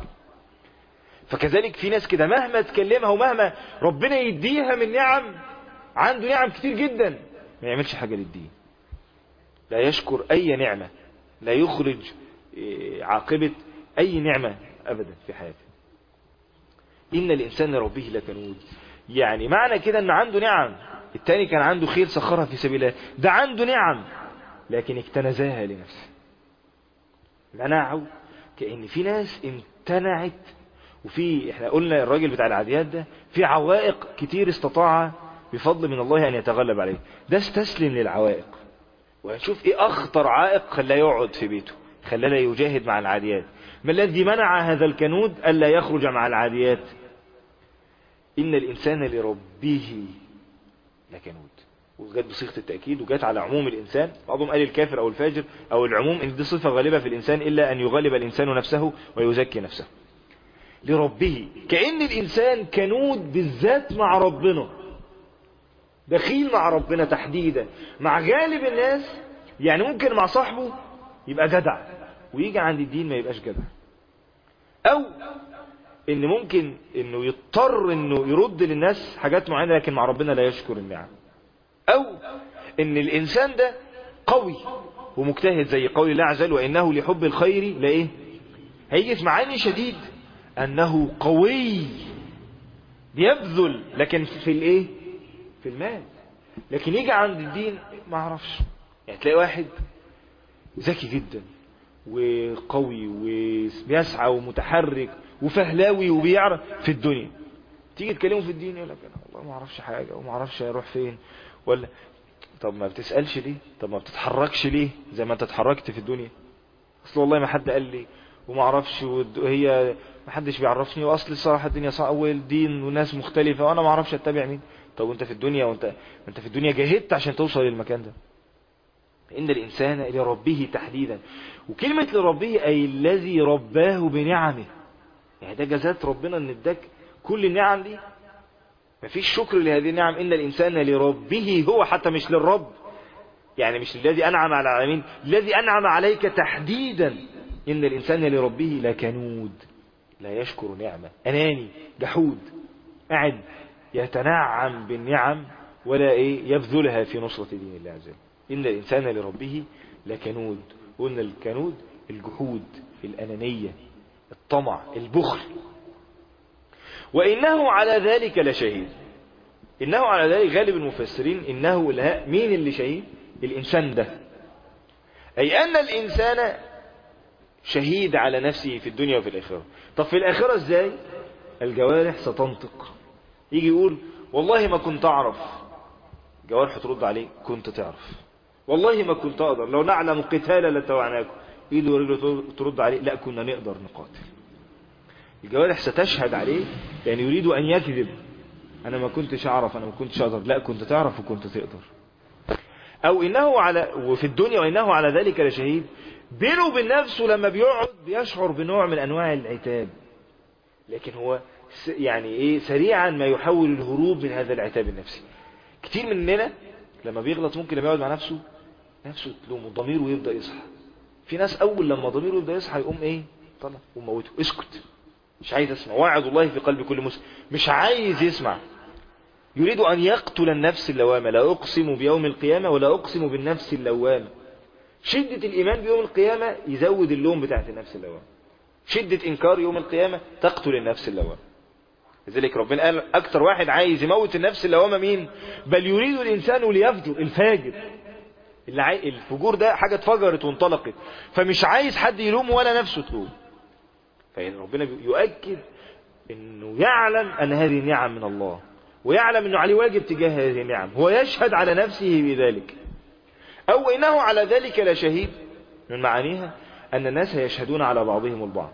فكذلك في ناس كده مهما تكلمها ومهما ربنا يديها من نعم عنده نعم كتير جدا ما يعملش حاجة للدين لا يشكر أي نعمة لا يخرج عاقبة أي نعمة أبدا في حياته إن الإنسان ربه لكنود يعني معنى كده أن عنده نعم التاني كان عنده خير سخرها في سبيل الله ده عنده نعم لكن اكتنزاها لنفسه منعه كأن في ناس امتنعت وفي احنا قلنا الراجل بتاع العاديات ده في عوائق كتير استطاع بفضل من الله ان يتغلب عليه ده استسلم للعوائق وهنشوف ايه اخطر عائق خلاه يقعد في بيته خلاه لا يجاهد مع العاديات ما الذي منع هذا الكنود الا يخرج مع العاديات ان الانسان لربه لكنود وجت بصيغه التاكيد وجت على عموم الانسان بعضهم قال الكافر او الفاجر او العموم ان دي صفه غالبه في الانسان الا ان يغلب الانسان نفسه ويزكي نفسه لربه كأن الإنسان كنود بالذات مع ربنا دخيل مع ربنا تحديدا مع غالب الناس يعني ممكن مع صاحبه يبقى جدع ويجي عند الدين ما يبقاش جدع أو إن ممكن إنه يضطر إنه يرد للناس حاجات معينة لكن مع ربنا لا يشكر النعم أو إن الإنسان ده قوي ومجتهد زي قول الله عز وجل وإنه لحب الخير لا إيه هيجي في معاني شديد أنه قوي بيبذل لكن في الايه في المال لكن يجي عند الدين ما اعرفش يعني تلاقي واحد ذكي جدا وقوي وبيسعى ومتحرك وفهلاوي وبيعرف في الدنيا تيجي تكلمه في الدين يقول لك انا والله ما اعرفش حاجه وما اعرفش اروح فين ولا طب ما بتسالش ليه طب ما بتتحركش ليه زي ما انت اتحركت في الدنيا اصل والله ما حد قال لي وما اعرفش وهي ما حدش بيعرفني واصل الصراحه الدنيا صعبه والدين وناس مختلفه وانا ما اعرفش اتبع مين طب وانت في الدنيا وانت انت في الدنيا جاهدت عشان توصل للمكان ده ان الانسان لربه تحديدا وكلمه لربه اي الذي رباه بنعمه يعني ده جزات ربنا ان اداك كل النعم دي مفيش شكر لهذه النعم ان الانسان لربه هو حتى مش للرب يعني مش الذي انعم على العالمين الذي انعم عليك تحديدا ان الانسان لربه لكنود لا يشكر نعمة أناني جحود قاعد يتنعم بالنعم ولا إيه يبذلها في نصرة دين الله عز وجل إن الإنسان لربه لكنود قلنا الكنود الجحود الأنانية الطمع البخل وإنه على ذلك لشهيد إنه على ذلك غالب المفسرين إنه لا مين اللي شهيد الإنسان ده أي أن الإنسان شهيد على نفسه في الدنيا وفي الآخرة طب في الآخرة ازاي الجوارح ستنطق يجي يقول والله ما كنت أعرف جوارح ترد عليه كنت تعرف والله ما كنت أقدر لو نعلم قتالا لتوعناكم ايده ورجله ترد عليه لا كنا نقدر نقاتل الجوارح ستشهد عليه يعني يريد أن يكذب انا ما كنتش اعرف انا ما كنتش اقدر لا كنت تعرف وكنت تقدر او انه على وفي الدنيا وانه على ذلك لشهيد بينه وبين نفسه لما بيقعد بيشعر بنوع من انواع العتاب لكن هو يعني ايه سريعا ما يحول الهروب من هذا العتاب النفسي كتير مننا لما بيغلط ممكن لما يقعد مع نفسه نفسه تلومه ضميره يبدا يصحى في ناس اول لما ضميره يبدا يصحى يقوم ايه طلع وموته اسكت مش عايز اسمع وعد الله في قلب كل مسلم مش عايز يسمع يريد ان يقتل النفس اللوامه لا اقسم بيوم القيامه ولا اقسم بالنفس اللوامه شدة الإيمان بيوم القيامة يزود اللوم بتاعت النفس اللوامة شدة إنكار يوم القيامة تقتل النفس اللوامة لذلك ربنا قال أكتر واحد عايز يموت النفس اللوامة مين بل يريد الإنسان ليفجر الفاجر اللي عاي... الفجور ده حاجة اتفجرت وانطلقت فمش عايز حد يلوم ولا نفسه تلوم فربنا يؤكد انه يعلم ان هذه نعم من الله ويعلم انه عليه واجب تجاه هذه النعم هو يشهد على نفسه بذلك أو إنه على ذلك لشهيد من معانيها أن الناس يشهدون على بعضهم البعض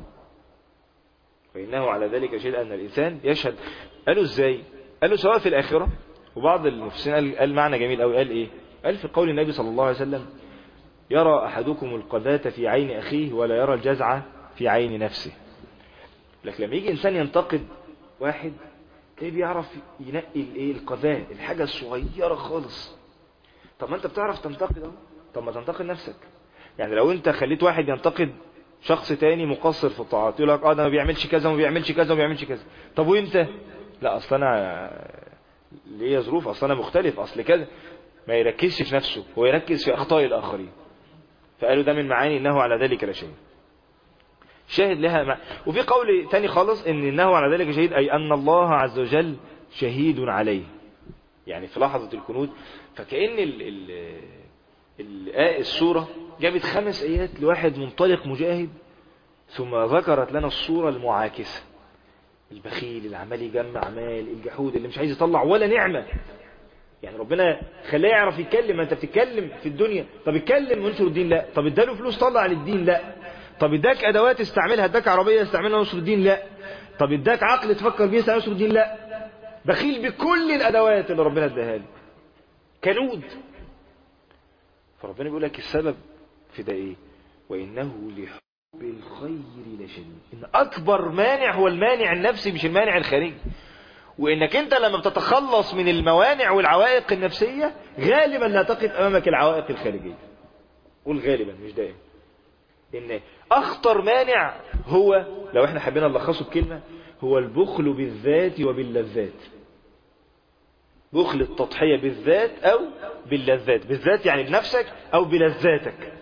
وإنه على ذلك شهيد أن الإنسان يشهد قالوا إزاي قالوا سواء في الآخرة وبعض المفسرين قال, قال معنى جميل أو قال إيه قال في قول النبي صلى الله عليه وسلم يرى أحدكم القذاة في عين أخيه ولا يرى الجزعة في عين نفسه لكن لما يجي إنسان ينتقد واحد تلاقيه بيعرف ينقي الايه القذاة الحاجة الصغيرة خالص طب ما انت بتعرف تنتقد اهو طب ما تنتقد نفسك يعني لو انت خليت واحد ينتقد شخص تاني مقصر في الطاعات يقول لك اه ده ما بيعملش كذا وما بيعملش كذا وما بيعملش كذا طب وانت لا اصل انا ليا ظروف اصل انا مختلف اصل كذا ما يركزش في نفسه هو يركز في اخطاء الاخرين فقالوا ده من معاني انه على ذلك لشيء شاهد لها مع... وفي قول تاني خالص ان انه على ذلك شهيد اي ان الله عز وجل شهيد عليه يعني في لحظة الكنود فكأن ال ال ال السورة جابت خمس ايات لواحد منطلق مجاهد ثم ذكرت لنا الصورة المعاكسة البخيل اللي عمال يجمع مال الجحود اللي مش عايز يطلع ولا نعمة يعني ربنا خلاه يعرف يتكلم ما انت بتتكلم في الدنيا طب اتكلم وانشر الدين لا طب اداله فلوس طلع للدين لا طب اداك ادوات استعملها اداك عربية استعملها نصر الدين لا طب اداك عقل تفكر بيه استعمل نصر الدين لا بخيل بكل الادوات اللي ربنا اداها له كنود فربنا بيقول لك السبب في ده ايه وانه لحب الخير لشديد ان اكبر مانع هو المانع النفسي مش المانع الخارجي وانك انت لما بتتخلص من الموانع والعوائق النفسية غالبا لا تقف امامك العوائق الخارجية قول غالبا مش دائما ان اخطر مانع هو لو احنا حبينا نلخصه بكلمة هو البخل بالذات وباللذات بخل التضحية بالذات او باللذات بالذات يعني بنفسك او بلذاتك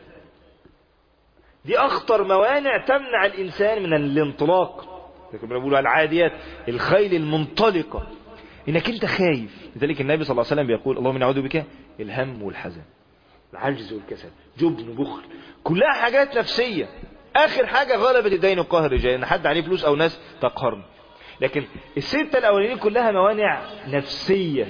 دي اخطر موانع تمنع الانسان من الانطلاق لكن بنقول العاديات الخيل المنطلقة انك انت خايف لذلك النبي صلى الله عليه وسلم بيقول اللهم نعوذ بك الهم والحزن العجز والكسل جبن وبخل كلها حاجات نفسية اخر حاجة غلبت الدين وقهر الرجال ان حد عليه فلوس او ناس تقهرني لكن الستة الاولانيين كلها موانع نفسية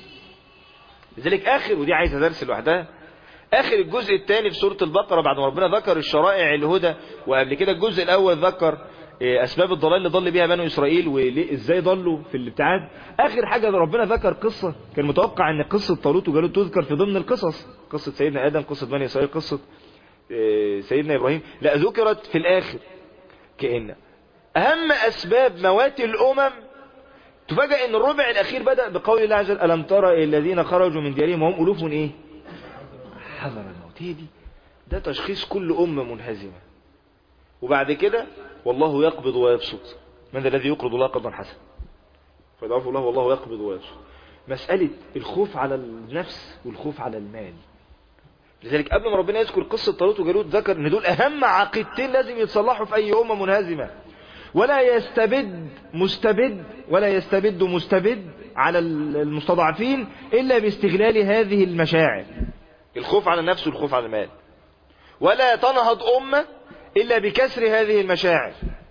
لذلك اخر ودي عايزة درس لوحدها اخر الجزء الثاني في سورة البقرة بعد ما ربنا ذكر الشرائع الهدى وقبل كده الجزء الاول ذكر اسباب الضلال اللي ضل بيها بنو اسرائيل وازاي ضلوا في الابتعاد اخر حاجة ربنا ذكر قصة كان متوقع ان قصة طالوت وجالوت تذكر في ضمن القصص قصة سيدنا ادم قصة بني اسرائيل قصة سيدنا ابراهيم لا ذكرت في الاخر كأن اهم اسباب موات الامم تفاجأ ان الربع الاخير بدأ بقول الله عز وجل الم ترى الذين خرجوا من ديارهم وهم الوف ايه حذر الموت هي دي ده تشخيص كل امة منهزمة وبعد كده والله يقبض ويبسط من ذا الذي يقرض الله قرضا حسنا فيضعف الله والله يقبض ويبسط مسألة الخوف على النفس والخوف على المال لذلك قبل ما ربنا يذكر قصة طالوت وجالوت ذكر ان دول اهم عقيدتين لازم يتصلحوا في اي امة منهزمة ولا يستبد مستبد ولا يستبد مستبد على المستضعفين الا باستغلال هذه المشاعر الخوف على النفس والخوف على المال ولا تنهض امة الا بكسر هذه المشاعر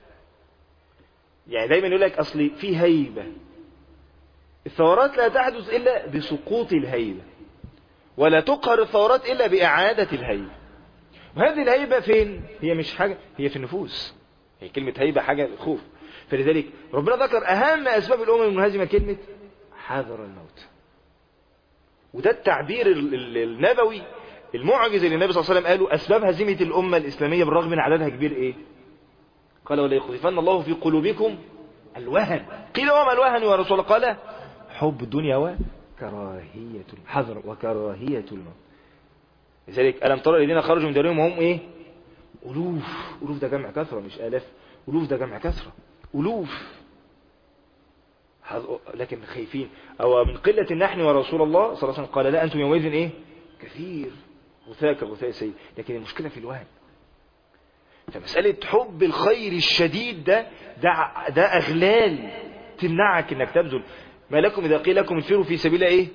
يعني دايما يقول لك اصل في هيبة الثورات لا تحدث الا بسقوط الهيبة ولا تقهر الثورات الا باعادة الهيبة وهذه الهيبة فين هي مش حاجة هي في النفوس هي كلمة هيبة حاجة خوف فلذلك ربنا ذكر اهم اسباب الامم المنهزمة كلمة حذر الموت وده التعبير النبوي المعجز اللي النبي صلى الله عليه وسلم قاله أسباب هزيمة الأمة الإسلامية بالرغم من عددها كبير إيه قال ولا يخذفن الله في قلوبكم الوهن قيل وما الوهن يا رسول الله قال حب الدنيا وكراهية الحذر وكراهية الموت لذلك ألم ترى الذين خرجوا من دارهم وهم إيه ألوف ألوف ده جمع كثرة مش آلاف ألوف ده جمع كثرة ألوف لكن خايفين أو من قلة نحن ورسول الله صلى الله عليه وسلم قال لا أنتم يومئذ إيه كثير غثاء كغثاء سيء لكن المشكلة في الوهن فمسألة حب الخير الشديد ده ده, ده أغلال تمنعك إنك تبذل ما لكم إذا قيل لكم انفروا في سبيل إيه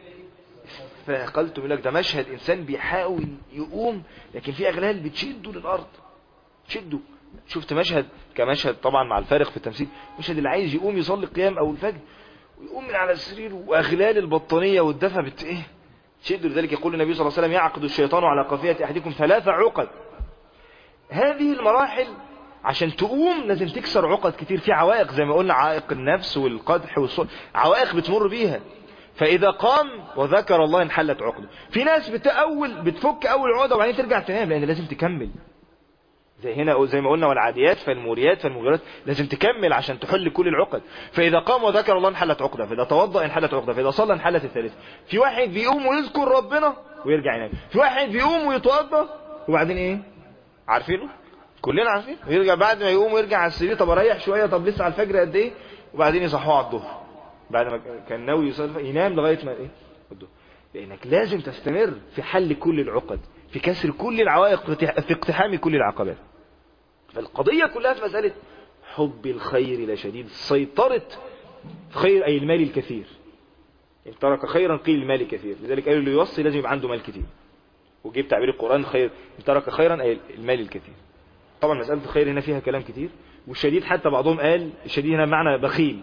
فقلتم لك ده مشهد إنسان بيحاول يقوم لكن في أغلال بتشده للأرض تشده شفت مشهد كمشهد طبعا مع الفارق في التمثيل مشهد اللي عايز يقوم يصلي القيام أو الفجر ويقوم من على السرير وأغلال البطانية والدفع بت إيه شد لذلك يقول النبي صلى الله عليه وسلم يعقد الشيطان على قافية أحدكم ثلاث عقد هذه المراحل عشان تقوم لازم تكسر عقد كتير في عوائق زي ما قلنا عائق النفس والقدح والصوت عوائق بتمر بيها فإذا قام وذكر الله انحلت عقده في ناس بتأول بتفك أول عقدة وبعدين ترجع تنام لأن لازم تكمل زي هنا زي ما قلنا والعاديات فالموريات فالمغيرات لازم تكمل عشان تحل كل العقد فإذا قام وذكر الله انحلت عقدة فإذا توضأ انحلت عقدة فإذا صلى انحلت الثالثة في واحد بيقوم ويذكر ربنا ويرجع ينام في واحد بيقوم ويتوضأ وبعدين ايه عارفينه كلنا عارفين ويرجع بعد ما يقوم ويرجع على السرير طب اريح شويه طب لسه على الفجر قد ايه وبعدين يصحوه على الظهر بعد ما كان ناوي يصلي ينام لغايه ما ايه الظهر لانك لازم تستمر في حل كل العقد في كسر كل العوائق في اقتحام كل العقبات فالقضيه كلها في مساله حب الخير لشديد سيطره خير اي المال الكثير ان ترك خيرا قيل المال كثير لذلك قالوا اللي يوصي لازم يبقى عنده مال كثير وجيب تعبير القرآن خير ان ترك خيرا أي المال الكثير طبعا مسألة الخير هنا فيها كلام كتير والشديد حتى بعضهم قال الشديد هنا معنى بخيل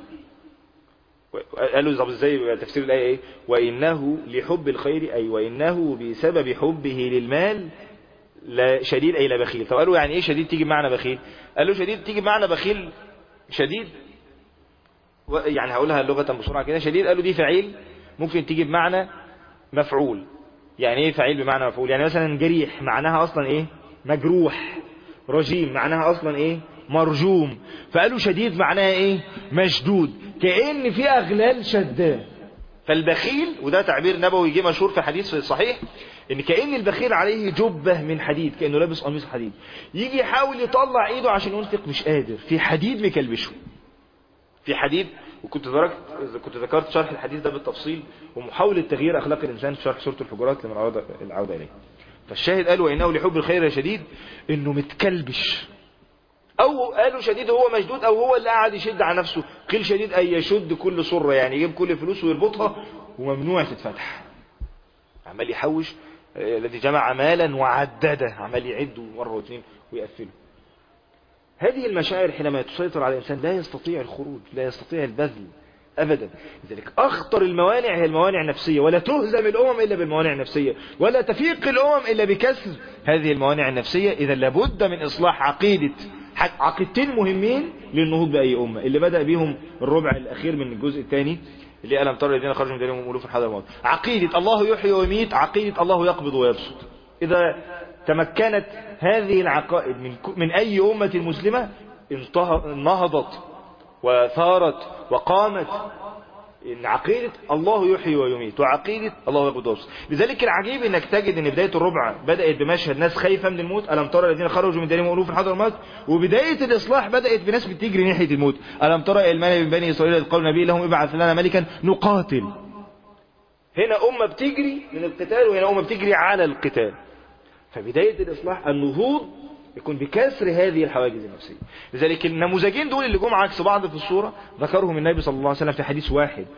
قالوا طب ازاي تفسير الآية ايه وإنه لحب الخير أي وإنه بسبب حبه للمال لا شديد أي لا بخيل طب قالوا يعني ايه شديد تيجي بمعنى بخيل قالوا شديد تيجي بمعنى بخيل شديد يعني هقولها لغة بسرعة كده شديد قالوا دي فعيل ممكن تيجي بمعنى مفعول يعني ايه فعيل بمعنى مفعول يعني مثلا جريح معناها اصلا ايه مجروح رجيم معناها اصلا ايه مرجوم فقالوا شديد معناها ايه مشدود كأن في اغلال شداه فالبخيل وده تعبير نبوي جه مشهور في حديث صحيح ان كأن البخيل عليه جبة من حديد كأنه لابس قميص حديد يجي يحاول يطلع ايده عشان ينفق مش قادر في حديد مكلبشه في حديد وكنت ذكرت كنت ذكرت شرح الحديث ده بالتفصيل ومحاولة تغيير أخلاق الإنسان في شرح سورة الحجرات لمن أراد العودة إليه فالشاهد قال وإنه لحب الخير شديد إنه متكلبش أو قالوا شديد هو مشدود أو هو اللي قاعد يشد على نفسه قيل شديد أي يشد كل صرة يعني يجيب كل فلوس ويربطها وممنوع تتفتح عمال يحوش الذي جمع مالا وعدده عمال يعد مرة واثنين ويقفله هذه المشاعر حينما تسيطر على الإنسان لا يستطيع الخروج لا يستطيع البذل أبدا لذلك أخطر الموانع هي الموانع النفسية ولا تهزم الأمم إلا بالموانع النفسية ولا تفيق الأمم إلا بكسر هذه الموانع النفسية إذا لابد من إصلاح عقيدة عقيدتين مهمين للنهوض بأي أمة اللي بدأ بهم الربع الأخير من الجزء الثاني اللي ألم ترى الذين خرجوا من دينهم ألوف الحذر الموت عقيدة الله يحيي ويميت عقيدة الله يقبض ويبسط إذا تمكنت هذه العقائد من من أي أمة مسلمة نهضت وثارت وقامت إن عقيدة الله يحيي ويميت وعقيدة الله يقبض ويبسط لذلك العجيب انك تجد ان بداية الربع بدأت بمشهد ناس خايفة من الموت ألم ترى الذين خرجوا من دينهم ألوف الحذر الموت وبداية الإصلاح بدأت بناس بتجري ناحية الموت ألم ترى المال من بني إسرائيل قول نبي لهم ابعث لنا ملكا نقاتل هنا أمة بتجري من القتال وهنا أمة بتجري على القتال فبداية الإصلاح النهوض يكون بكسر هذه الحواجز النفسية لذلك النموذجين دول اللي جم عكس بعض في الصورة ذكرهم النبي صلى الله عليه وسلم في حديث واحد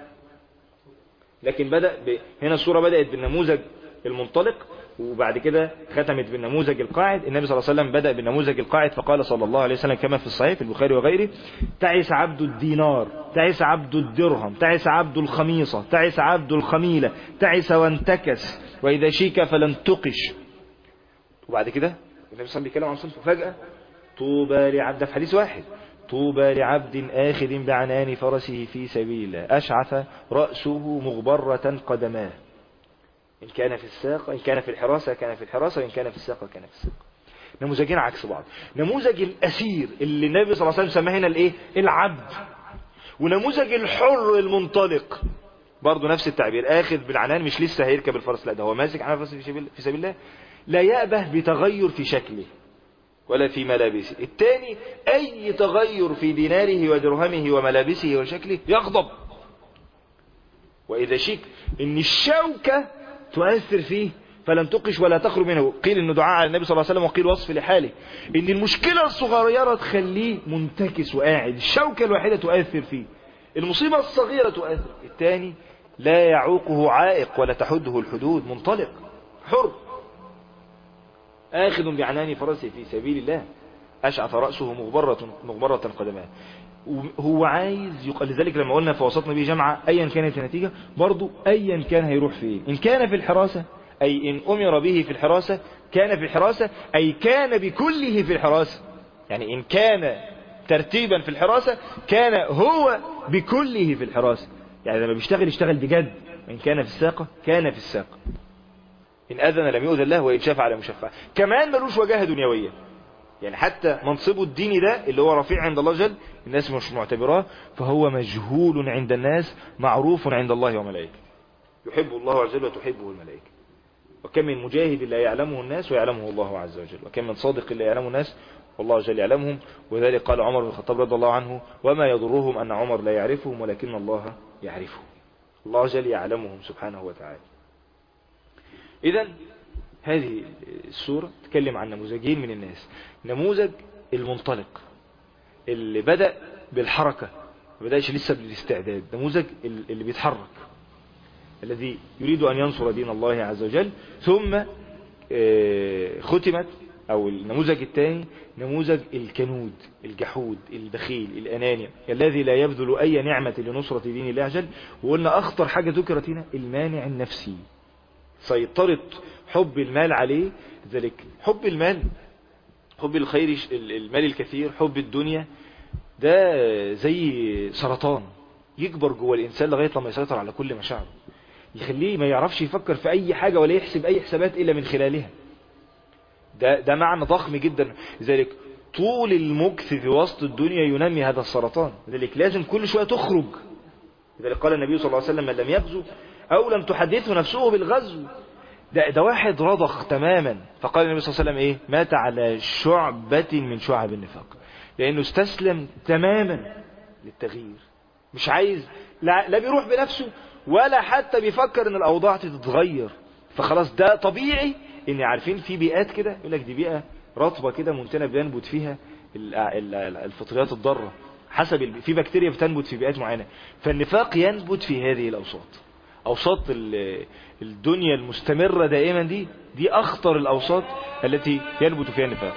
لكن بدأ ب... هنا الصورة بدأت بالنموذج المنطلق وبعد كده ختمت بالنموذج القاعد النبي صلى الله عليه وسلم بدأ بالنموذج القاعد فقال صلى الله عليه وسلم كما في الصحيح في البخاري وغيره تعس عبد الدينار تعس عبد الدرهم تعس عبد الخميصة تعس عبد الخميلة تعس وانتكس وإذا شيك فلن تقش وبعد كده النبي صلى الله عليه وسلم بيتكلم عن صنف فجأة طوبى لعبد في حديث واحد طوبى لعبد آخذ بعنان فرسه في سبيل الله أشعث رأسه مغبرة قدماه إن كان في الساقة إن كان في الحراسة كان في الحراسة وإن كان في الساقة كان في الساقة نموذجين عكس بعض نموذج الأسير اللي النبي صلى الله عليه وسلم سماه هنا الإيه العبد ونموذج الحر المنطلق برضه نفس التعبير آخذ بالعنان مش لسه هيركب الفرس لا ده هو ماسك عنان الفرس في سبيل, في سبيل الله لا يأبه بتغير في شكله ولا في ملابسه الثاني أي تغير في ديناره ودرهمه وملابسه وشكله يغضب وإذا شك إن الشوكة تؤثر فيه فلم تقش ولا تخرج منه قيل انه دعاء على النبي صلى الله عليه وسلم وقيل وصف لحاله ان المشكلة الصغيرة تخليه منتكس وقاعد الشوكة الواحدة تؤثر فيه المصيبة الصغيرة تؤثر الثاني لا يعوقه عائق ولا تحده الحدود منطلق حر آخذ بعنان فرسه في سبيل الله أشعث رأسه مغبرة, مغبرة قدماه هو عايز يقال لذلك لما قلنا في وسطنا به جمعة أيا كانت النتيجة برضو أيا كان هيروح فيه إن كان في الحراسة أي إن أمر به في الحراسة كان في الحراسة أي كان بكله في الحراسة يعني إن كان ترتيبا في الحراسة كان هو بكله في الحراسة يعني لما بيشتغل يشتغل بجد إن كان في الساقة كان في الساقة إن أذن لم يؤذن له وإن شفع لم يشفع كمان ملوش وجاهة دنيوية يعني حتى منصبه الديني ده اللي هو رفيع عند الله جل الناس مش معتبراه فهو مجهول عند الناس معروف عند الله وملائكته يحب الله عز وجل وتحبه الملائكة وكم من مجاهد لا يعلمه الناس ويعلمه الله عز وجل وكم من صادق لا يعلمه الناس والله جل يعلمهم وذلك قال عمر بن الخطاب رضي الله عنه وما يضرهم أن عمر لا يعرفهم ولكن الله يعرفهم الله جل يعلمهم سبحانه وتعالى إذا هذه السورة تتكلم عن نموذجين من الناس نموذج المنطلق اللي بدأ بالحركة ما بدأش لسه بالاستعداد نموذج اللي بيتحرك الذي يريد أن ينصر دين الله عز وجل ثم ختمت أو النموذج الثاني نموذج الكنود الجحود البخيل الأناني الذي لا يبذل أي نعمة لنصرة دين الله عز وجل وقلنا أخطر حاجة ذكرت هنا المانع النفسي سيطرة حب المال عليه ذلك حب المال حب الخير المال الكثير حب الدنيا ده زي سرطان يكبر جوه الإنسان لغاية لما يسيطر على كل مشاعره يخليه ما يعرفش يفكر في أي حاجة ولا يحسب أي حسابات إلا من خلالها ده, ده معنى ضخم جدا لذلك طول المكث في وسط الدنيا ينمي هذا السرطان لذلك لازم كل شوية تخرج لذلك قال النبي صلى الله عليه وسلم من لم يغزو أو لم تحدثه نفسه بالغزو ده, ده واحد رضخ تماما فقال النبي صلى الله عليه وسلم ايه مات على شعبة من شعب النفاق لانه استسلم تماما للتغيير مش عايز لا, لا بيروح بنفسه ولا حتى بيفكر ان الاوضاع تتغير فخلاص ده طبيعي ان عارفين في بيئات كده يقول لك دي بيئة رطبة كده منتنة بينبت فيها الفطريات الضارة حسب في بكتيريا بتنبت في بيئات معينة فالنفاق ينبت في هذه الاوساط اوساط الدنيا المستمرة دائما دي دي اخطر الاوساط التي ينبت فيها النفاق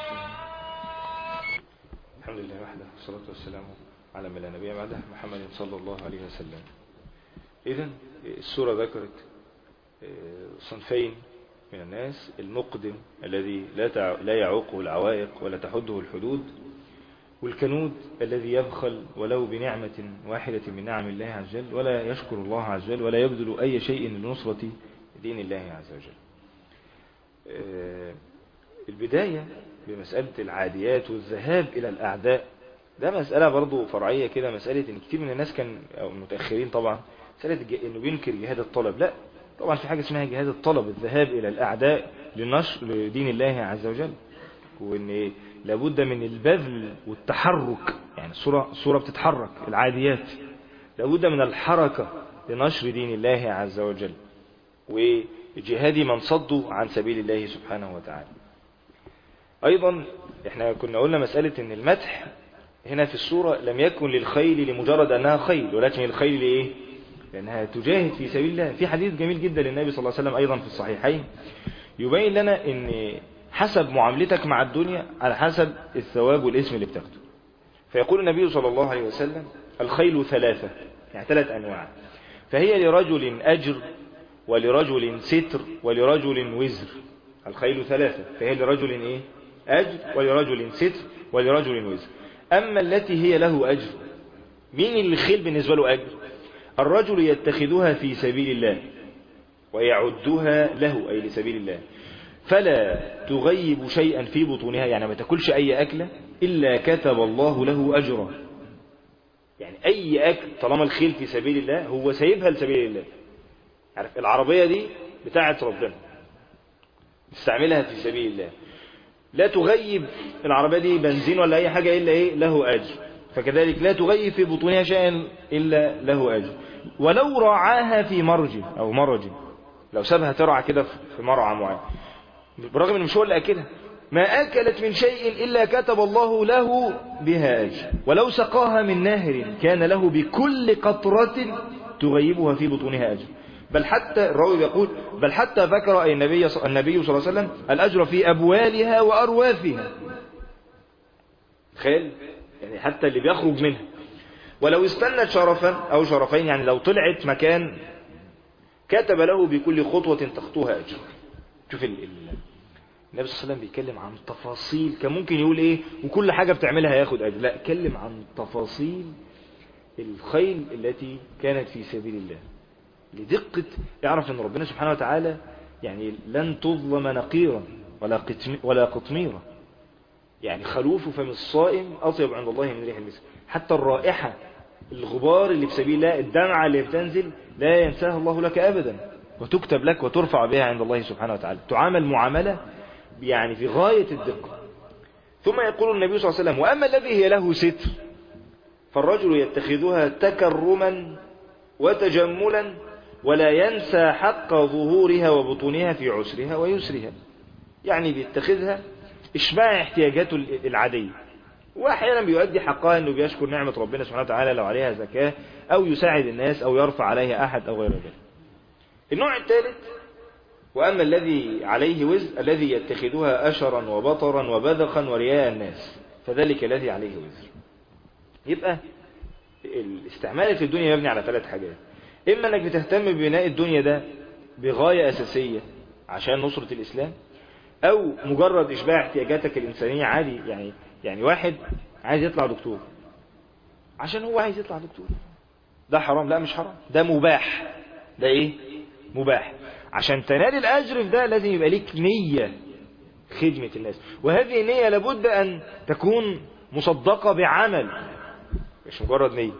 الحمد لله وحده والصلاة والسلام على من لا نبي بعده محمد صلى الله عليه وسلم اذا السورة ذكرت صنفين من الناس المقدم الذي لا تع... لا يعوقه العوائق ولا تحده الحدود والكنود الذي يبخل ولو بنعمة واحدة من نعم الله عز وجل ولا يشكر الله عز وجل ولا يبذل أي شيء لنصرة دين الله عز وجل البداية بمسألة العاديات والذهاب إلى الأعداء ده مسألة برضو فرعية كده مسألة إن كتير من الناس كان أو المتأخرين طبعا مسألة إنه بينكر جهاد الطلب لا طبعا في حاجة اسمها جهاد الطلب الذهاب إلى الأعداء لنشر لدين الله عز وجل وإن لابد من البذل والتحرك يعني الصورة, الصورة بتتحرك العاديات لابد من الحركة لنشر دين الله عز وجل وجهاد من صدوا عن سبيل الله سبحانه وتعالى أيضا احنا كنا قلنا مسألة ان المدح هنا في الصورة لم يكن للخيل لمجرد أنها خيل ولكن الخيل لإيه لأنها تجاهد في سبيل الله في حديث جميل جدا للنبي صلى الله عليه وسلم أيضا في الصحيحين يبين لنا ان حسب معاملتك مع الدنيا على حسب الثواب والاسم اللي بتاخده فيقول النبي صلى الله عليه وسلم الخيل ثلاثة يعني ثلاث أنواع فهي لرجل أجر ولرجل ستر ولرجل وزر الخيل ثلاثة فهي لرجل إيه أجر ولرجل ستر ولرجل وزر أما التي هي له أجر مين اللي خيل بالنسبة له أجر الرجل يتخذها في سبيل الله ويعدها له أي لسبيل الله فلا تغيب شيئا في بطونها يعني ما تاكلش أي أكلة إلا كتب الله له أجرا يعني أي أكل طالما الخيل في سبيل الله هو سايبها لسبيل الله عارف العربية دي بتاعت ربنا استعملها في سبيل الله لا تغيب العربية دي بنزين ولا أي حاجة إلا إيه له أجر فكذلك لا تغيب في بطونها شيئا إلا له أجر ولو رعاها في مرج أو مرج لو سابها ترعى كده في مرعى معين برغم ان مش هو اللي اكلها ما اكلت من شيء الا كتب الله له بها اجر ولو سقاها من نهر كان له بكل قطرة تغيبها في بطونها اجر بل حتى الراوي يقول بل حتى ذكر أي النبي النبي صلى الله عليه وسلم الأجر في أبوالها وأرواثها تخيل يعني حتى اللي بيخرج منها ولو استنت شرفا أو شرفين يعني لو طلعت مكان كتب له بكل خطوة تخطوها أجر شوف ال... ال... النبي صلى الله عليه وسلم بيتكلم عن تفاصيل كان ممكن يقول ايه وكل حاجة بتعملها ياخد أجر لا اتكلم عن تفاصيل الخيل التي كانت في سبيل الله لدقة يعرف ان ربنا سبحانه وتعالى يعني لن تظلم نقيرا ولا قتم ولا قطميرا يعني خلوف فم الصائم أطيب عند الله من ريح المسك حتى الرائحة الغبار اللي في سبيل الله الدمعة اللي بتنزل لا ينساها الله لك أبدا وتكتب لك وترفع بها عند الله سبحانه وتعالى تعامل معاملة يعني في غاية الدقة ثم يقول النبي صلى الله عليه وسلم وأما الذي هي له ستر فالرجل يتخذها تكرما وتجملا ولا ينسى حق ظهورها وبطونها في عسرها ويسرها يعني بيتخذها اشباع احتياجاته العادية واحيانا بيؤدي حقها انه بيشكر نعمة ربنا سبحانه وتعالى لو عليها زكاة او يساعد الناس او يرفع عليها احد او غير ذلك النوع الثالث واما الذي عليه وزر الذي يتخذها اشرا وبطرا وبذخا ورياء الناس فذلك الذي عليه وزر يبقى الاستعمال في الدنيا مبني على ثلاث حاجات اما انك بتهتم ببناء الدنيا ده بغاية اساسية عشان نصرة الاسلام او مجرد اشباع احتياجاتك الانسانية عادي يعني يعني واحد عايز يطلع دكتور عشان هو عايز يطلع دكتور ده حرام لا مش حرام ده مباح ده ايه مباح عشان تنال الاجر في ده لازم يبقى ليك نية خدمة الناس وهذه النية لابد ان تكون مصدقة بعمل مش مجرد نية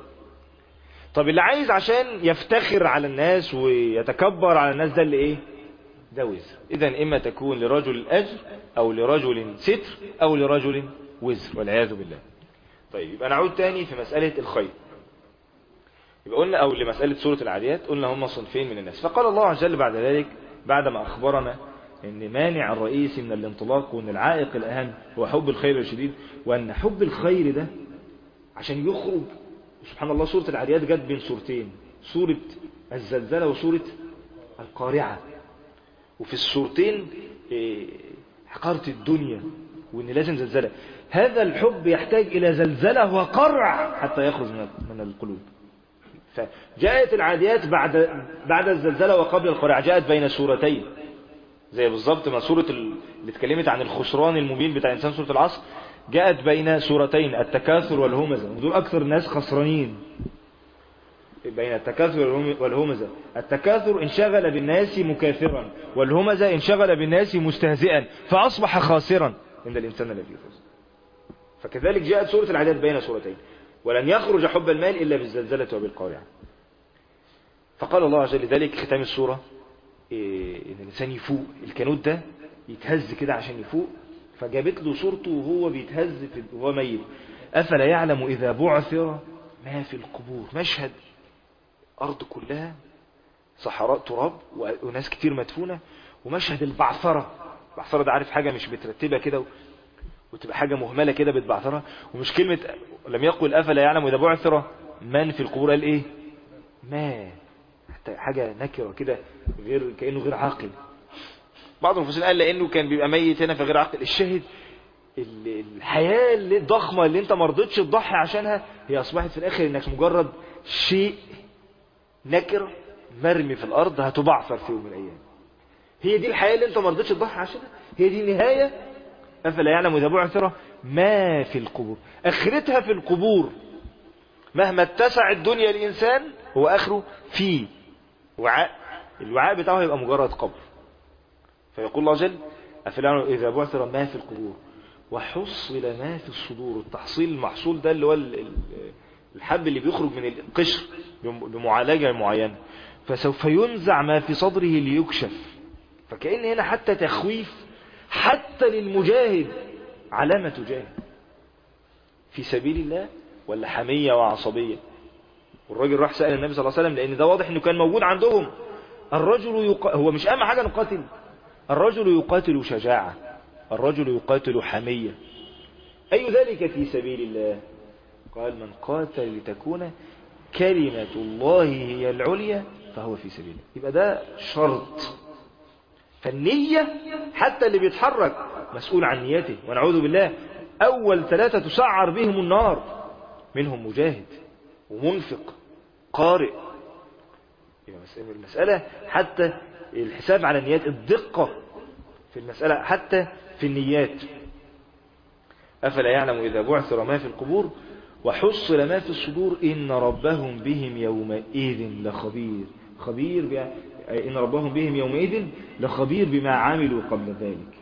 طب اللي عايز عشان يفتخر على الناس ويتكبر على الناس ده اللي ايه ده وزر اذا اما تكون لرجل الاجر او لرجل ستر او لرجل وزر والعياذ بالله طيب يبقى نعود تاني في مسألة الخير يبقى قلنا او لمسألة سورة العاديات قلنا هم صنفين من الناس فقال الله عز وجل بعد ذلك بعدما اخبرنا ان مانع الرئيسي من الانطلاق وان العائق الاهم هو حب الخير الشديد وان حب الخير ده عشان يخرج سبحان الله سورة العاديات جت بين سورتين سورة الزلزلة وسورة القارعة وفي السورتين حقارة الدنيا وان لازم زلزلة هذا الحب يحتاج الى زلزلة وقرع حتى يخرج من القلوب فجاءت العاديات بعد بعد الزلزلة وقبل القرع جاءت بين سورتين زي بالظبط ما سورة اللي اتكلمت عن الخسران المبين بتاع إنسان سورة العصر جاءت بين سورتين التكاثر والهمزة ودول أكثر الناس خسرانين بين التكاثر والهمزة التكاثر انشغل بالناس مكاثرا والهمزة انشغل بالناس مستهزئا فأصبح خاسرا عند الإنسان الذي يفوز فكذلك جاءت سورة العداد بين سورتين ولن يخرج حب المال إلا بالزلزلة وبالقارعة فقال الله عز وجل ذلك ختام السورة إيه إن الإنسان يفوق الكنوت ده يتهز كده عشان يفوق فجابت له صورته وهو بيتهز وهو ميت أفلا يعلم إذا بعثر ما في القبور مشهد أرض كلها صحراء تراب وناس كتير مدفونة ومشهد البعثرة البعثرة ده عارف حاجة مش مترتبة كده وتبقى حاجة مهملة كده بتبعثرها ومش كلمة لم يقل أفلا يعلم إذا بعثر من في القبور قال إيه ما حتى حاجة نكرة كده غير كأنه غير عاقل بعض المفسرين قال لأنه كان بيبقى ميت هنا فغير عاقل الشاهد الحياة اللي الضخمة اللي انت مرضتش تضحي عشانها هي أصبحت في الآخر انك مجرد شيء نكر مرمي في الأرض هتبعثر في يوم من الأيام هي دي الحياة اللي انت مرضتش تضحي عشانها هي دي النهاية أفلا يعلم إذا بعثر ما في القبور اخرتها في القبور مهما اتسع الدنيا الانسان هو اخره في وعاء الوعاء بتاعه هيبقى مجرد قبر فيقول الله جل أفلا إذا بعثر ما في القبور وحصل ما في الصدور التحصيل المحصول ده اللي هو ال- ال- الحب اللي بيخرج من القشر بم- بمعالجة معينة فسوف ينزع ما في صدره ليكشف فكأن هنا حتى تخويف حتى للمجاهد علامة جاهد في سبيل الله ولا حمية وعصبية والراجل راح سأل النبي صلى الله عليه وسلم لأن ده واضح إنه كان موجود عندهم الرجل يق... هو مش أهم حاجة نقاتل الرجل يقاتل شجاعة الرجل يقاتل حمية أي ذلك في سبيل الله قال من قاتل لتكون كلمة الله هي العليا فهو في سبيل الله يبقى ده شرط فالنية حتى اللي بيتحرك مسؤول عن نيته ونعوذ بالله أول ثلاثة تسعر بهم النار منهم مجاهد ومنفق قارئ يبقى مس- المسألة حتى الحساب على النيات الدقة في المسألة حتى في النيات أفلا يعلم إذا بعثر ما في القبور وحصل ما في الصدور إن ربهم بهم يومئذ لخبير خبير ب... إن ربهم بهم يومئذ لخبير بما عملوا قبل ذلك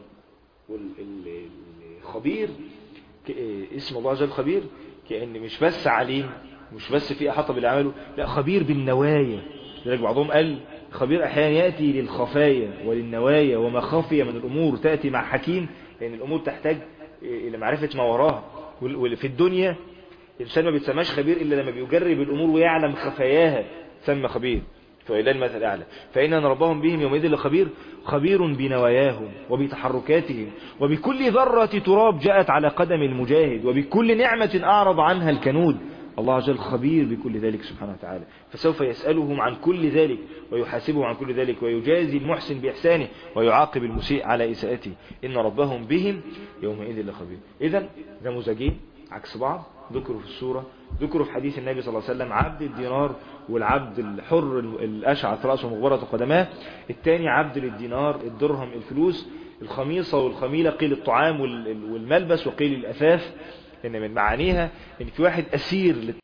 والخبير اسم الله عز وجل خبير كأن مش بس عليم مش بس في أحاطة باللي عمله لا خبير بالنوايا لذلك بعضهم قال خبير أحيانا يأتي للخفايا وللنوايا وما خفي من الأمور تأتي مع حكيم لأن الأمور تحتاج إلى معرفة ما وراها وفي الدنيا الإنسان ما بيتسماش خبير إلا لما بيجرب الأمور ويعلم خفاياها سمى خبير فإلى المثل الأعلى فإن ربهم بهم يومئذ لخبير خبير بنواياهم وبتحركاتهم وبكل ذرة تراب جاءت على قدم المجاهد وبكل نعمة أعرض عنها الكنود الله عز وجل خبير بكل ذلك سبحانه وتعالى فسوف يسألهم عن كل ذلك ويحاسبهم عن كل ذلك ويجازي المحسن بإحسانه ويعاقب المسيء على إساءته إن ربهم بهم يومئذ لخبير إذا نموذجين عكس بعض ذكروا في السورة ذكروا في حديث النبي صلى الله عليه وسلم عبد الدينار والعبد الحر الأشعث رأسه مغبرة قدماه الثاني عبد للدينار الدرهم الفلوس الخميصة والخميلة قيل الطعام والملبس وقيل الأثاث إن من معانيها إن في واحد أسير